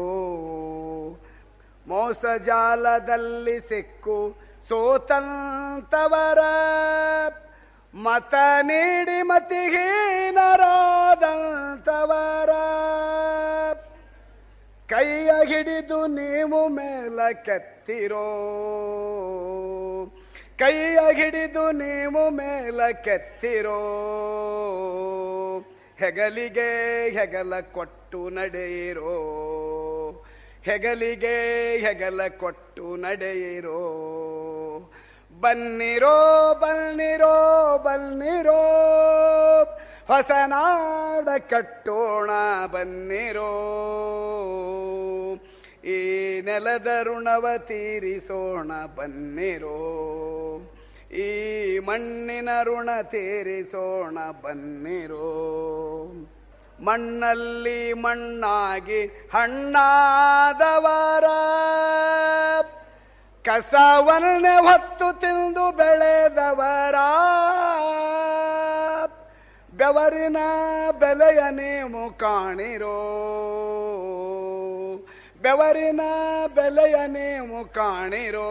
ಮೋಸ ಜಾಲದಲ್ಲಿ ಸಿಕ್ಕು ಸೋತಂತವರ ಮತ ನೀಡಿ ಮತಿಹೀನರಾದಂತವರ ಕೈಯ ಹಿಡಿದು ನೀವು ಮೇಲ ಕೆತ್ತಿರೋ ಕೈಯ ಹಿಡಿದು ನೀವು ಮೇಲ ಕೆತ್ತಿರೋ ಹೆಗಲಿಗೆ ಹೆಗಲ ಕೊಟ್ಟು ನಡೆಯಿರೋ ಹೆಗಲಿಗೆ ಹೆಗಲ ಕೊಟ್ಟು ನಡೆಯಿರೋ ಬನ್ನಿರೋ ಬನ್ನಿರೋ ಬನ್ನಿರೋ ಹೊಸ ನಾಡ ಕಟ್ಟೋಣ ಬನ್ನಿರೋ ಈ ನೆಲದ ಋಣವ ತೀರಿಸೋಣ ಬನ್ನಿರೋ ಈ ಮಣ್ಣಿನ ಋಣ ತೀರಿಸೋಣ ಬನ್ನಿರೋ ಮಣ್ಣಲ್ಲಿ ಮಣ್ಣಾಗಿ ಹಣ್ಣಾದವರ ಕಸವನ್ನೇ ಹೊತ್ತು ತಿಂದು ಬೆಳೆದವರ ಬೆವರಿನ ಬೆಲೆಯ ನೀವು ಕಾಣಿರೋ ಬೆವರಿನ ಬೆಲೆಯ ನೀವು ಕಾಣಿರೋ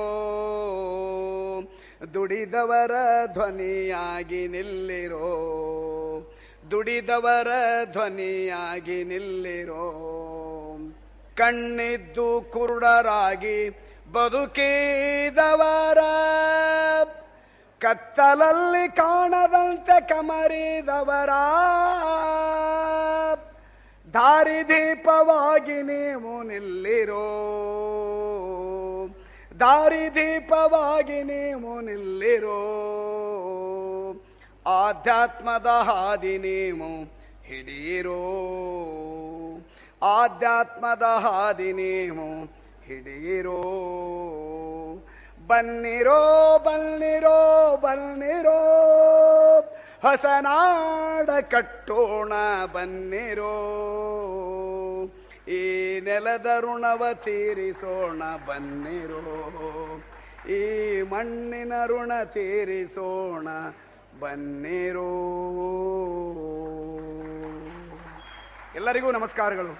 ದುಡಿದವರ ಧ್ವನಿಯಾಗಿ ನಿಲ್ಲಿರೋ ದುಡಿದವರ ಧ್ವನಿಯಾಗಿ ನಿಲ್ಲಿರೋ ಕಣ್ಣಿದ್ದು ಕುರುಡರಾಗಿ ಬದುಕಿದವರ ಕತ್ತಲಲ್ಲಿ ಕಾಣದಂತೆ ಕಮರಿದವರ ದಾರಿದೀಪವಾಗಿ ನೀವು ನಿಲ್ಲಿರೋ ದಾರಿದೀಪವಾಗಿ ನೀವು ನಿಲ್ಲಿರೋ ಆಧ್ಯಾತ್ಮದ ಹಾದಿ ನೀವು ಹಿಡಿಯಿರೋ ಆಧ್ಯಾತ್ಮದ ಹಾದಿ ನೀವು ಹಿಡಿಯಿರೋ ಬನ್ನಿರೋ ಬನ್ನಿರೋ ಬನ್ನಿರೋ ಹೊಸನಾಡ ಕಟ್ಟೋಣ ಬನ್ನಿರೋ ಈ ನೆಲದ ಋಣವ ತೀರಿಸೋಣ ಬನ್ನಿರೋ ಈ ಮಣ್ಣಿನ ಋಣ ತೀರಿಸೋಣ ಬನ್ನಿರೋ ಎಲ್ಲರಿಗೂ ನಮಸ್ಕಾರಗಳು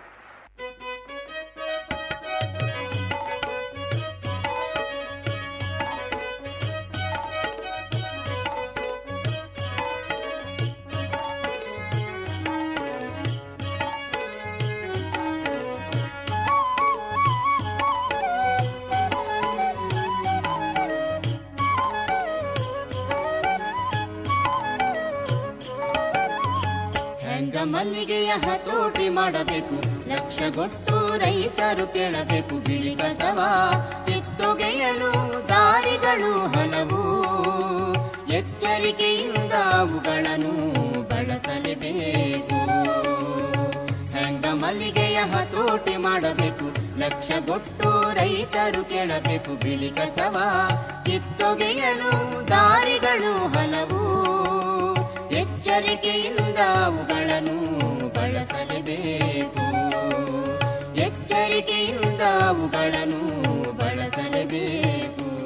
ಹೆಂಗ ಮಲ್ಲಿಗೆಯ ಹತೋಟಿ ಮಾಡಬೇಕು ಲಕ್ಷಗೊಟ್ಟು ರೈತರು ಕೇಳಬೇಕು ಬಿಳಿ ಕಸವ ಕಿತ್ತೊಗೆಯಲು ದಾರಿಗಳು ಹಲವು ಎಚ್ಚರಿಕೆಯಿಂದ ಅವುಗಳನ್ನು ಬಳಸಲೇಬೇಕು ಹೆಂಗ ಮಲ್ಲಿಗೆಯ ಹತೋಟಿ ಮಾಡಬೇಕು ಲಕ್ಷಗೊಟ್ಟು ರೈತರು ಕೇಳಬೇಕು ಬಿಳಿ ಕಸವ ಕಿತ್ತೊಗೆಯಲು ದಾರಿಗಳು ಹಲವು ಎಚ್ಚರಿಕೆಯಿಂದ ಅವುಗಳನ್ನು ಬಳಸಲೇಬೇಕು ಎಚ್ಚರಿಕೆಯಿಂದ ಅವುಗಳನ್ನು ಬಳಸಲೇಬೇಕು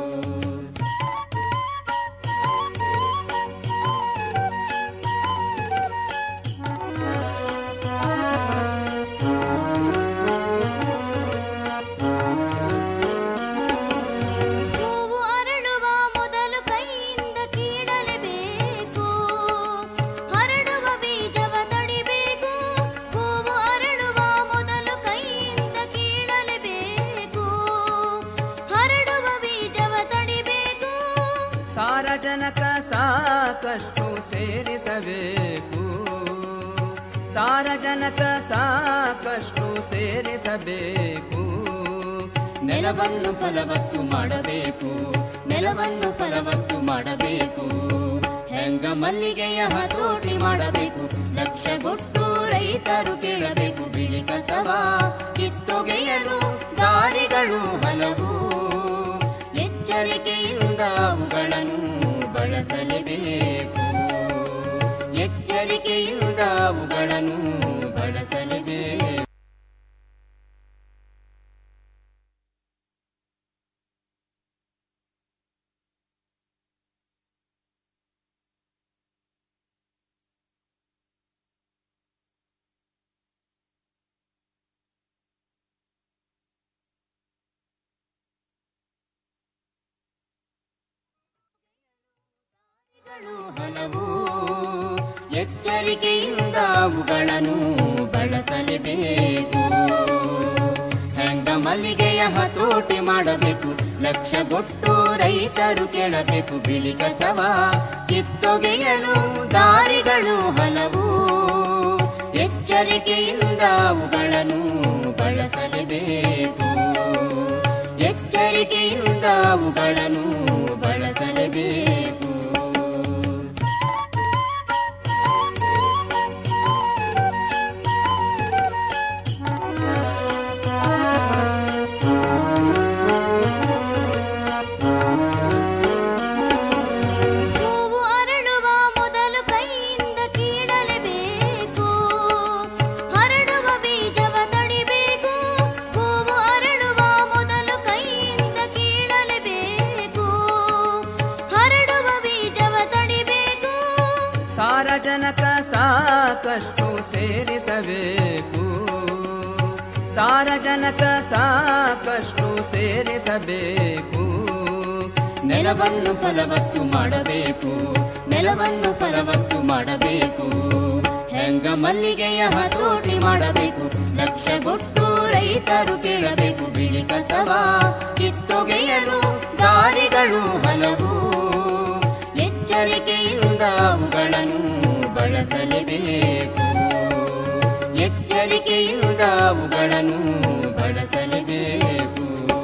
ಹೂವು ಅರಳುವ ಮೊದಲು ಕೈಯಿಂದ ಕೀಳಲೇಬೇಕು ಹರಡುವ ಬೀಜವ ತಡಿಬೇಕು ಹೂವು ಅರಳುವ ಮೊದಲು ಕೈಯಿಂದ ಕೀಳಲೇಬೇಕು ಹರಡುವ ಬೀಜವ ತಡಿಬೇಕು ಸಾರಜನಕ ಸಾಕಷ್ಟು ಸೇರಿಸಬೇಕು ಸಾರಜನಕ ಸಾಕಷ್ಟು ಸೇರಿಸಬೇಕು ನೆಲವನ್ನು ಫಲವತ್ತು ಮಾಡಬೇಕು ನೆಲವನ್ನು ಫಲವತ್ತು ಮಾಡಬೇಕು ಹೆಂಗ ಮಲ್ಲಿಗೆಯ ಹತೋಟಿ ಮಾಡಬೇಕು ಲಕ್ಷಗೊಟ್ಟು ರೈತರು ಕೇಳಬೇಕು ಬಿಳಿ ಕಸವ ಕಿತ್ತೊಗೆಯಲು ದಾರಿಗಳು ಹಲವು ಎಚ್ಚರಿಕೆಯಿಂದ ಅವುಗಳನ್ನು ಬಳಸಲೇಬೇಕು ಎಚ್ಚರಿಕೆಯಿಂದ ಅವುಗಳನ್ನು ಬಳಸಲೇಬೇಕು ಹಲವು ಎಚ್ಚರಿಕೆಯಿಂದ ಅವುಗಳನ್ನು ಬಳಸಲೇಬೇಕು ಹೆಂಗ ಮಲ್ಲಿಗೆಯ ಹತೋಟಿ ಮಾಡಬೇಕು ಲಕ್ಷಗೊಟ್ಟು ರೈತರು ಕೇಳಬೇಕು ಬಿಳಿ ಕಸವ ಕಿತ್ತೊಗೆಯಲು ದಾರಿಗಳು ಹಲವು ಎಚ್ಚರಿಕೆಯಿಂದ ಅವುಗಳನ್ನು ಬಳಸಲೇಬೇಕು ಎಚ್ಚರಿಕೆಯಿಂದ ಅವುಗಳನ್ನು ಬಳಸಲೇಬೇಕು ಹೂವು ಅರಳುವ ಮೊದಲು ಕೈಯಿಂದ ಕೀಳಲೇಬೇಕು ಹರಡುವ ಬೀಜವ ತಡಿಬೇಕು ಹೂವು ಅರಳುವ ಮೊದಲು ಕೈಯಿಂದ ಕೀಳಲೇಬೇಕು ಹರಡುವ ಬೀಜವ ತಡಿಬೇಕು ಸಾರಜನಕ ಸಾಕಷ್ಟು ಸೇರಿಸಬೇಕು ಸಾರಜನಕ ಸಾಕಷ್ಟು ಸೇರಿಸಬೇಕು ನೆಲವನ್ನು ಫಲವತ್ತು ಮಾಡಬೇಕು ನೆಲವನ್ನು ಫಲವತ್ತು ಮಾಡಬೇಕು ಹೆಂಗ ಮಲ್ಲಿಗೆಯ ಹತೋಟಿ ಮಾಡಬೇಕು ಲಕ್ಷಗೊಟ್ಟು ರೈತರು ಕೇಳಬೇಕು ಬಿಳಿ ಕಸವ ಕಿತ್ತೊಗೆಯಲು ದಾರಿಗಳು ಹಲವು ಎಚ್ಚರಿಕೆಯಿಂದ ಅವುಗಳನ್ನು ಬಳಸಲೇಬೇಕು ಎಚ್ಚರಿಕೆಯಿಂದ ಅವುಗಳನ್ನು ಬಳಸಲೇಬೇಕು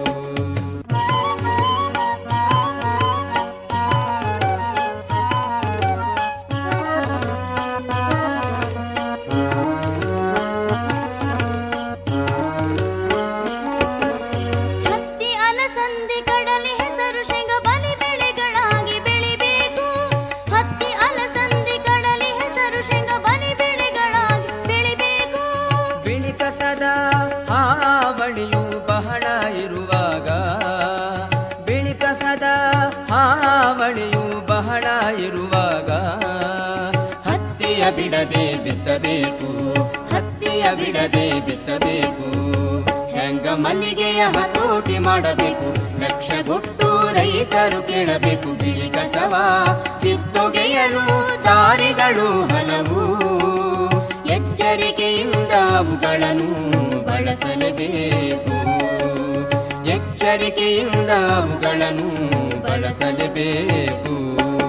ಹತ್ತಿ ಅಲಸಂದಿ ಕಡಲೆ ಹೆಸರು ಶೇಂಗ ಬಲಿ ಬೆಳೆಗಳಾಗಿ ಬೆಳಿಬೇಕು ಹತ್ತಿ ಅಲಸಂದಿ ಕಡಲೆ ಹೆಸರು ಶೇಂಗ ಬಲಿ ಬೆಳೆಗಳಾಗಿ ಬೆಳಿಬೇಕು ಬಿಳಿ ಕಸದ ಹಾವಳಿಯು ಬಹಳ ಇರುವಾಗ ಬಿಳಿ ಕಸದ ಹಾವಳಿಯು ಬಹಳ ಇರುವಾಗ ಹತ್ತಿಯ ಬಿಡದೆ ಬಿತ್ತಬೇಕು ಹತ್ತಿಯ ಬಿಡದೆ ಬಿತ್ತಬೇಕು ಹೆಂಗ ಮಲ್ಲಿಗೆಯ ಹತೋಟಿ ಮಾಡಬೇಕು ಲಕ್ಷಗೊಟ್ಟು ರೈತರು ಕೇಳಬೇಕು ಬಿಳಿ ಕಸವ ಕಿತ್ತೊಗೆಯಲು ದಾರಿಗಳು ಹಲವು ಎಚ್ಚರಿಕೆಯಿಂದ ಅವುಗಳನ್ನು ಬಳಸಲೇಬೇಕು ಎಚ್ಚರಿಕೆಯಿಂದ ಅವುಗಳನ್ನು ಬಳಸಲೇಬೇಕು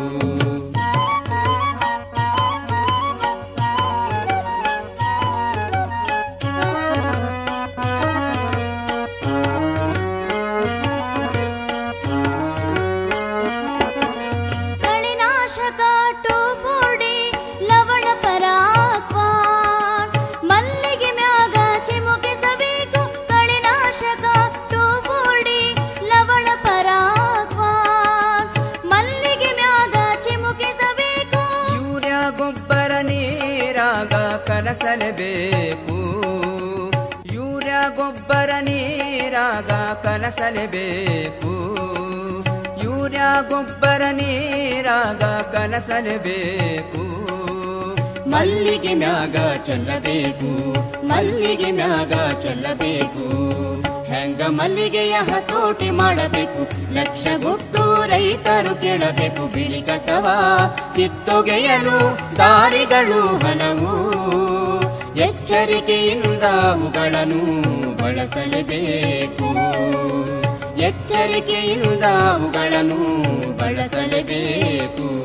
ಕಳೆನಾಶಕ ಟೋಫೋಡಿ ಲವಣ ಪರಾಕ್ವಾನ್ ಮಲ್ಲಿಗೆ ಮ್ಯಾಗ ಚಿಮುಕಿಸಬೇಕು ಕಳೆನಾಶಕ ಟೋಫೋಡಿ ಲವಣ ಪರಾಕ್ವಾನ್ ಮಲ್ಲಿಗೆ ಮ್ಯಾಗ ಚಿಮುಕಿಸಬೇಕು ಯೂರಿಯಾ ಗೊಬ್ಬರ ನೀರಾಗ ಕಲಸಲೇಬೇಕು ಯೂರಿಯಾ ಗೊಬ್ಬರ ನೀರಾಗ ಕಲಸಲೇಬೇಕು ಯೂರಿಯಾ ಗೊಬ್ಬರ ನೀರಾಗ ಕಲಸಲೇಬೇಕು ಮಲ್ಲಿಗೆ ಮ್ಯಾಗ ಚೆಲ್ಲಬೇಕು ಮಲ್ಲಿಗೆ ಮ್ಯಾಗ ಚೆಲ್ಲಬೇಕು ಹೆಂಗ ಮಲ್ಲಿಗೆಯ ಹತೋಟಿ ಮಾಡಬೇಕು ಲಕ್ಷಗೊಟ್ಟು ರೈತರು ಕೇಳಬೇಕು ಬಿಳಿ ಕಸವ ಕಿತ್ತೊಗೆಯಲು ದಾರಿಗಳು ಹಲವು ಎಚ್ಚರಿಕೆಯಿಂದ ಅವುಗಳನ್ನು ಬಳಸಲೇಬೇಕು ಎಚ್ಚರಿಕೆಯಿಂದ ಅವುಗಳನ್ನು ಬಳಸಲೇಬೇಕು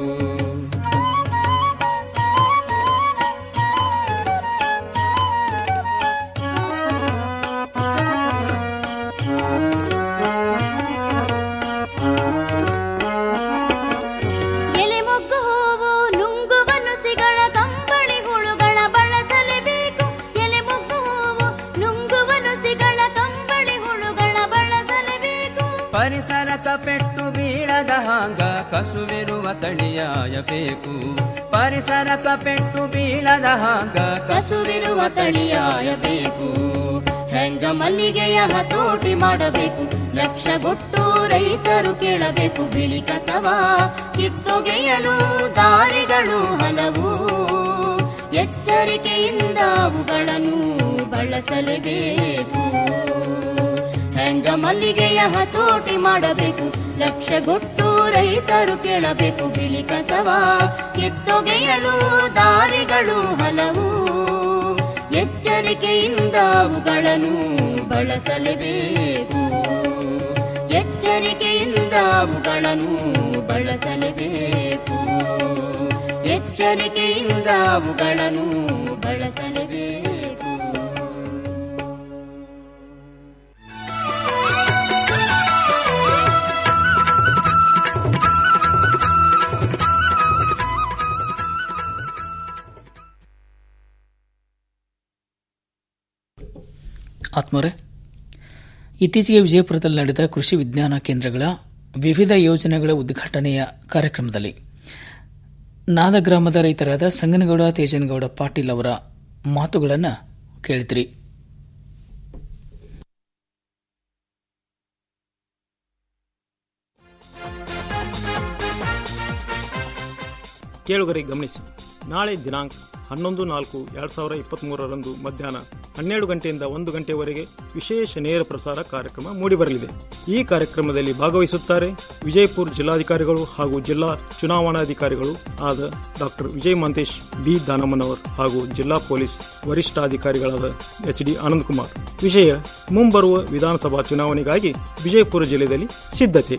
ಎಲೆ ಮೊಗ್ಗು ಹೂವು ನುಂಗುವ ನುಸಿಗಳ ಕಂಬಳಿ ಹುಳುಗಳ ಬಳಸಲೇಬೇಕು ಎಲೆ ಮೊಗ್ಗು ಹೂವು ನುಂಗುವ ನುಸಿಗಳ ಕಂಬಳಿ ಹುಳುಗಳ ಬಳಸಲೇಬೇಕು ಪರಿಸರಕ ಪೆಟ್ಟು ಬೀಳದ ಹಾಂಗ ಕಸುವಿರುವ ತಳಿಯಾಯಬೇಕು ಪರಿಸರಕ ಪೆಟ್ಟು ಬೀಳದ ಹಾಂಗ ಕಸುವಿರುವ ತಳಿಯಾಯಬೇಕು ಹೆಂಗ ಮಲ್ಲಿಗೆಯ ಹತೋಟಿ ಮಾಡಬೇಕು ಲಕ್ಷಗೊಟ್ಟು ರೈತರು ಕೇಳಬೇಕು ಬಿಳಿ ಕಸವ ಕಿತ್ತೊಗೆಯಲು ದಾರಿಗಳು ಹಲವು ಎಚ್ಚರಿಕೆಯಿಂದ ಅವುಗಳನ್ನು ಬಳಸಲೇಬೇಕು ಹೆಂಗ ಮಲ್ಲಿಗೆಯ ಹತೋಟಿ ಮಾಡಬೇಕು ಲಕ್ಷಗೊಟ್ಟು ರೈತರು ಕೇಳಬೇಕು ಬಿಳಿ ಕಸವ ಕಿತ್ತೊಗೆಯಲು ದಾರಿಗಳು ಹಲವು ಎಚ್ಚರಿಕೆಯಿಂದ ಅವುಗಳನ್ನು ಬಳಸಲೇಬೇಕು ಎಚ್ಚರಿಕೆಯಿಂದ ಅವುಗಳನ್ನು ಬಳಸಲೇಬೇಕು ಎಚ್ಚರಿಕೆಯಿಂದ ಅವುಗಳನ್ನು ಬಳಸಲೇಬೇಕು ಆತ್ಮರೆ ಇತ್ತೀಚೆಗೆ ವಿಜಯಪುರದಲ್ಲಿ ನಡೆದ ಕೃಷಿ ವಿಜ್ಞಾನ ಕೇಂದ್ರಗಳ ವಿವಿಧ ಯೋಜನೆಗಳ ಉದ್ಘಾಟನೆಯ ಕಾರ್ಯಕ್ರಮದಲ್ಲಿ ನಾದ ಗ್ರಾಮದ ರೈತರಾದ ಸಂಗನಗೌಡ ತೇಜನಗೌಡ ಪಾಟೀಲ್ ಅವರ ಮಾತುಗಳನ್ನು ಕೇಳಿದ್ರಿ ಕೇಳುಗರಿಗೆ ಗಮನಿಸಿ ನಾಳೆ ದಿನಾಂಕ ಹನ್ನೊಂದು ನಾಲ್ಕು ಎರಡು ಸಾವಿರ ಇಪ್ಪತ್ತ್ಮೂರರಂದು ಮಧ್ಯಾಹ್ನ ಹನ್ನೆರಡು ಗಂಟೆಯಿಂದ ಒಂದು ಗಂಟೆವರೆಗೆ ವಿಶೇಷ ನೇರ ಪ್ರಸಾರ ಕಾರ್ಯಕ್ರಮ ಮೂಡಿಬರಲಿದೆ ಈ ಕಾರ್ಯಕ್ರಮದಲ್ಲಿ ಭಾಗವಹಿಸುತ್ತಾರೆ ವಿಜಯಪುರ ಜಿಲ್ಲಾಧಿಕಾರಿಗಳು ಹಾಗೂ ಜಿಲ್ಲಾ ಚುನಾವಣಾಧಿಕಾರಿಗಳು ಆದ ಡಾಕ್ಟರ್ ವಿಜಯ್ ಮಂತೇಶ್ ಬಿ ದಾನಮ್ಮನವರ್ ಹಾಗೂ ಜಿಲ್ಲಾ ಪೊಲೀಸ್ ವರಿಷ್ಠಾಧಿಕಾರಿಗಳಾದ ಎಚ್ ಡಿ ಆನಂದಕುಮಾರ್ ವಿಷಯ ಮುಂಬರುವ ವಿಧಾನಸಭಾ ಚುನಾವಣೆಗಾಗಿ ವಿಜಯಪುರ ಜಿಲ್ಲೆಯಲ್ಲಿ ಸಿದ್ಧತೆ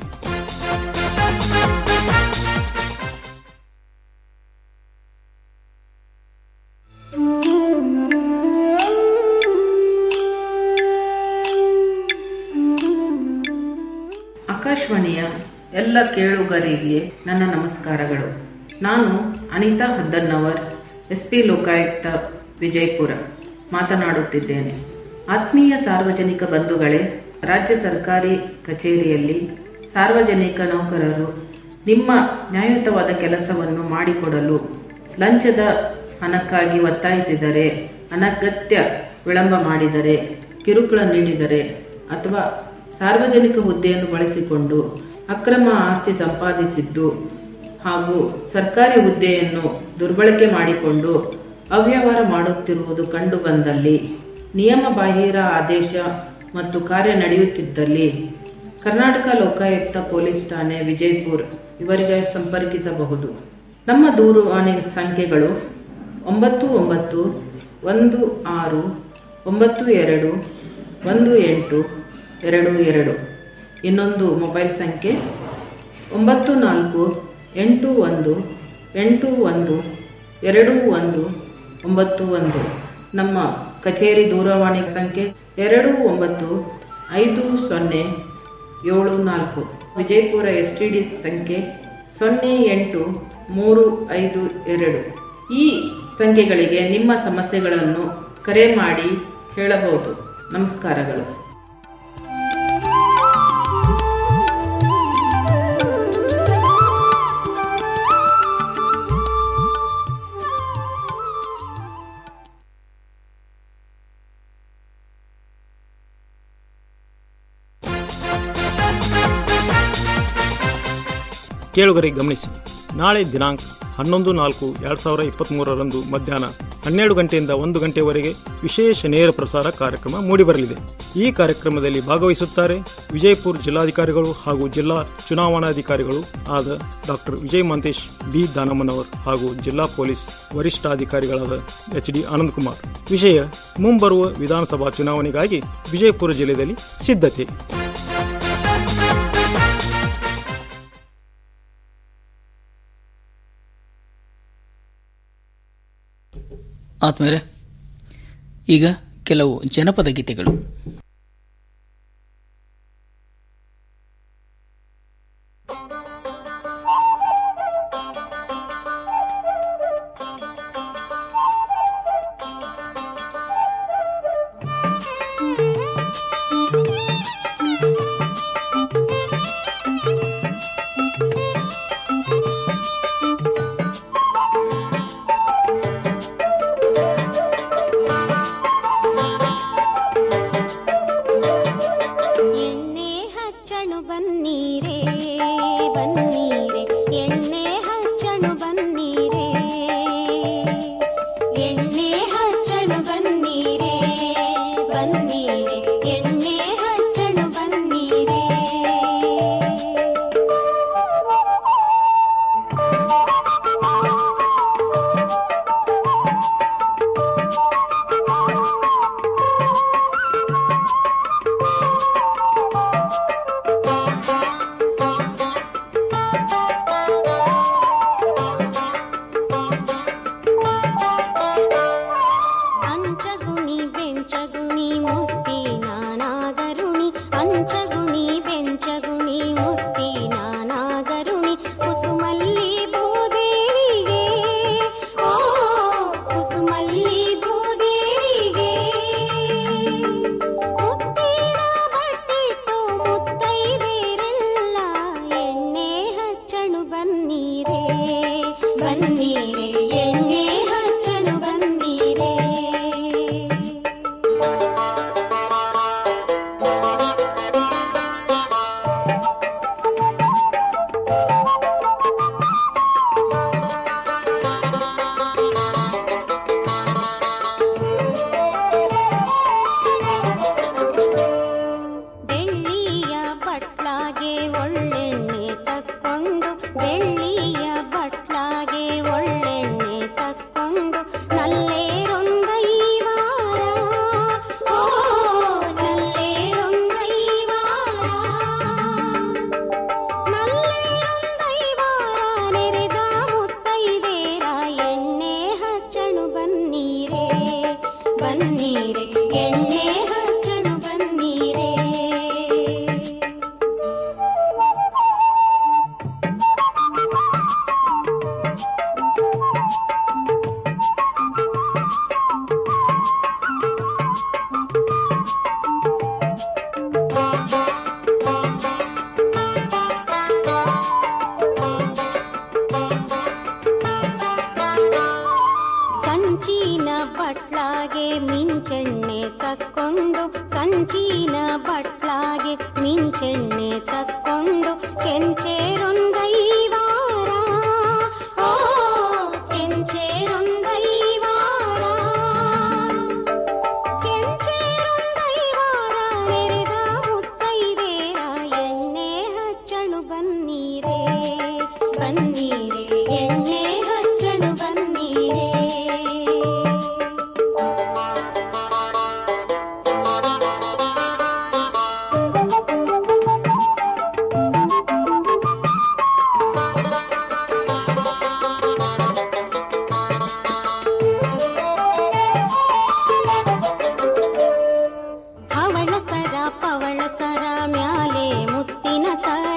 ಆಕಾಶವಾಣಿಯ ಎಲ್ಲ ಕೇಳುಗರಿಗೆ ನನ್ನ ನಮಸ್ಕಾರಗಳು ನಾನು ಅನಿತಾ ಹದ್ದನ್ನವರ್ ಎಸ್ ಪಿ ಲೋಕಾಯುಕ್ತ ವಿಜಯಪುರ ಮಾತನಾಡುತ್ತಿದ್ದೇನೆ ಆತ್ಮೀಯ ಸಾರ್ವಜನಿಕ ಬಂಧುಗಳೇ ರಾಜ್ಯ ಸರ್ಕಾರಿ ಕಚೇರಿಯಲ್ಲಿ ಸಾರ್ವಜನಿಕ ನೌಕರರು ನಿಮ್ಮ ನ್ಯಾಯಯುತವಾದ ಕೆಲಸವನ್ನು ಮಾಡಿಕೊಡಲು ಲಂಚದ ಹಣಕ್ಕಾಗಿ ಒತ್ತಾಯಿಸಿದರೆ ಅನಗತ್ಯ ವಿಳಂಬ ಮಾಡಿದರೆ ಕಿರುಕುಳ ನೀಡಿದರೆ ಅಥವಾ ಸಾರ್ವಜನಿಕ ಹುದ್ದೆಯನ್ನು ಬಳಸಿಕೊಂಡು ಅಕ್ರಮ ಆಸ್ತಿ ಸಂಪಾದಿಸಿದ್ದು ಹಾಗೂ ಸರ್ಕಾರಿ ಹುದ್ದೆಯನ್ನು ದುರ್ಬಳಕೆ ಮಾಡಿಕೊಂಡು ಅವ್ಯವಹಾರ ಮಾಡುತ್ತಿರುವುದು ಕಂಡುಬಂದಲ್ಲಿ ನಿಯಮ ಬಾಹಿರ ಆದೇಶ ಮತ್ತು ಕಾರ್ಯ ನಡೆಯುತ್ತಿದ್ದಲ್ಲಿ ಕರ್ನಾಟಕ ಲೋಕಾಯುಕ್ತ ಪೊಲೀಸ್ ಠಾಣೆ ವಿಜಯಪುರ್ ಇವರಿಗೆ ಸಂಪರ್ಕಿಸಬಹುದು ನಮ್ಮ ದೂರವಾಣಿ ಸಂಖ್ಯೆಗಳು ಒಂಬತ್ತು ಒಂಬತ್ತು ಒಂದು ಆರು ಒಂಬತ್ತು ಎರಡು ಒಂದು ಎಂಟು ಎರಡು ಎರಡು ಇನ್ನೊಂದು ಮೊಬೈಲ್ ಸಂಖ್ಯೆ ಒಂಬತ್ತು ನಾಲ್ಕು ಎಂಟು ಒಂದು ಎಂಟು ಒಂದು ಎರಡು ಒಂದು ಒಂಬತ್ತು ಒಂದು ನಮ್ಮ ಕಚೇರಿ ದೂರವಾಣಿ ಸಂಖ್ಯೆ ಎರಡು ಒಂಬತ್ತು ಐದು ಸೊನ್ನೆ ಏಳು ನಾಲ್ಕು ವಿಜಯಪುರ ಎಸ್ ಟಿ ಡಿ ಸಂಖ್ಯೆ ಸೊನ್ನೆ ಎಂಟು ಮೂರು ಐದು ಎರಡು ಈ ಸಂಖ್ಯೆಗಳಿಗೆ ನಿಮ್ಮ ಸಮಸ್ಯೆಗಳನ್ನು ಕರೆ ಮಾಡಿ ಹೇಳಬಹುದು ನಮಸ್ಕಾರಗಳು ಕೇಳುಗರಿಗೆ ಗಮನಿಸಿ ನಾಳೆ ದಿನಾಂಕ ಹನ್ನೊಂದು ನಾಲ್ಕು ಎರಡ್ ಸಾವಿರದ ಇಪ್ಪತ್ಮೂರರಂದು ಮಧ್ಯಾಹ್ನ ಹನ್ನೆರಡು ಗಂಟೆಯಿಂದ ಒಂದು ಗಂಟೆವರೆಗೆ ವಿಶೇಷ ನೇರ ಪ್ರಸಾರ ಕಾರ್ಯಕ್ರಮ ಮೂಡಿಬರಲಿದೆ ಈ ಕಾರ್ಯಕ್ರಮದಲ್ಲಿ ಭಾಗವಹಿಸುತ್ತಾರೆ ವಿಜಯಪುರ ಜಿಲ್ಲಾಧಿಕಾರಿಗಳು ಹಾಗೂ ಜಿಲ್ಲಾ ಚುನಾವಣಾಧಿಕಾರಿಗಳು ಆದ ಡಾಕ್ಟರ್ ವಿಜಯ್ ಮಂತೇಶ್ ಬಿ ದಾನಮ್ಮನವರ್ ಹಾಗೂ ಜಿಲ್ಲಾ ಪೊಲೀಸ್ ವರಿಷ್ಠಾಧಿಕಾರಿಗಳಾದ ಎಚ್ ಡಿ ಆನಂದಕುಮಾರ್ ವಿಷಯ ಮುಂಬರುವ ವಿಧಾನಸಭಾ ಚುನಾವಣೆಗಾಗಿ ವಿಜಯಪುರ ಜಿಲ್ಲೆಯಲ್ಲಿ ಸಿದ್ಧತೆ ಆತ್ಮೇಲೆ ಈಗ ಕೆಲವು ಜನಪದ ಗೀತೆಗಳು ಎಣ್ಣೆ ಹಚ್ಚಣು ಬನ್ನೀರೆ ಬನ್ನೀರೆ ಎಣ್ಣೆ ಹಚ್ಚಣು ಬನ್ನೀರೆ ಎಣ್ಣೆ ಹಚ್ಚಣು ಬನ್ನೀರೆ ಬನ್ನೀರೆ ಎಣ್ಣೆ ಹಚ್ಚಣು ಬನ್ನೀರೆ ಅಂಚಗುಣಿ ಬೆಂಚಗುಣಿ ಮುತ್ತಿನ ನಾಗರುಣಿ ಅಂಚಗುಣಿ ಬೆಂಚಗುಣಿ ಮುತ್ತಿನ ನಾಗರುಣಿ ಕುಸುಮಲ್ಲಿ ಭೂದೇವಿಗೆ ಓ ಕುಸುಮಲ್ಲಿ ಭೂದೇವಿಗೆ ಮುತ್ತಿನ ಬಟ್ಟಿಟ್ಟು ಮುತ್ತೈದೇರೆಲ್ಲ ಎಣ್ಣೆ ಹಚ್ಚಣು ಬನ್ನೀರೆ ಬನ್ನೀರೆ ಎಣ್ಣೆ ಹಚ್ಚಣು ಬನ್ನೀರೆ ಕಂಚಿನ ಬಟ್ಲಾಗೆ ಮಿಂಚೆಣ್ಣೆ ತಕ್ಕೊಂಡು ಕೆಂಚೇರೊಂದೈವಾರ ಓ ಕೆಂಚೇರೊಂದೈವಾರ ಕೆಂಚೇರೊಂದೈವಾರ ನೆರೆದ ಮುತ್ತೈದೇರ ಎಣ್ಣೆ ಹಚ್ಚಣು ಬನ್ನೀರೇ ಬನ್ನೀರೇ ಎಣ್ಣೆ ಹಚ್ಚಣು ಬನ್ನೀರೇ ಹವಳ ಸರ ಪವಳ ಸರ ಮ್ಯಾಲೆ ಮುತ್ತಿನ ಸರ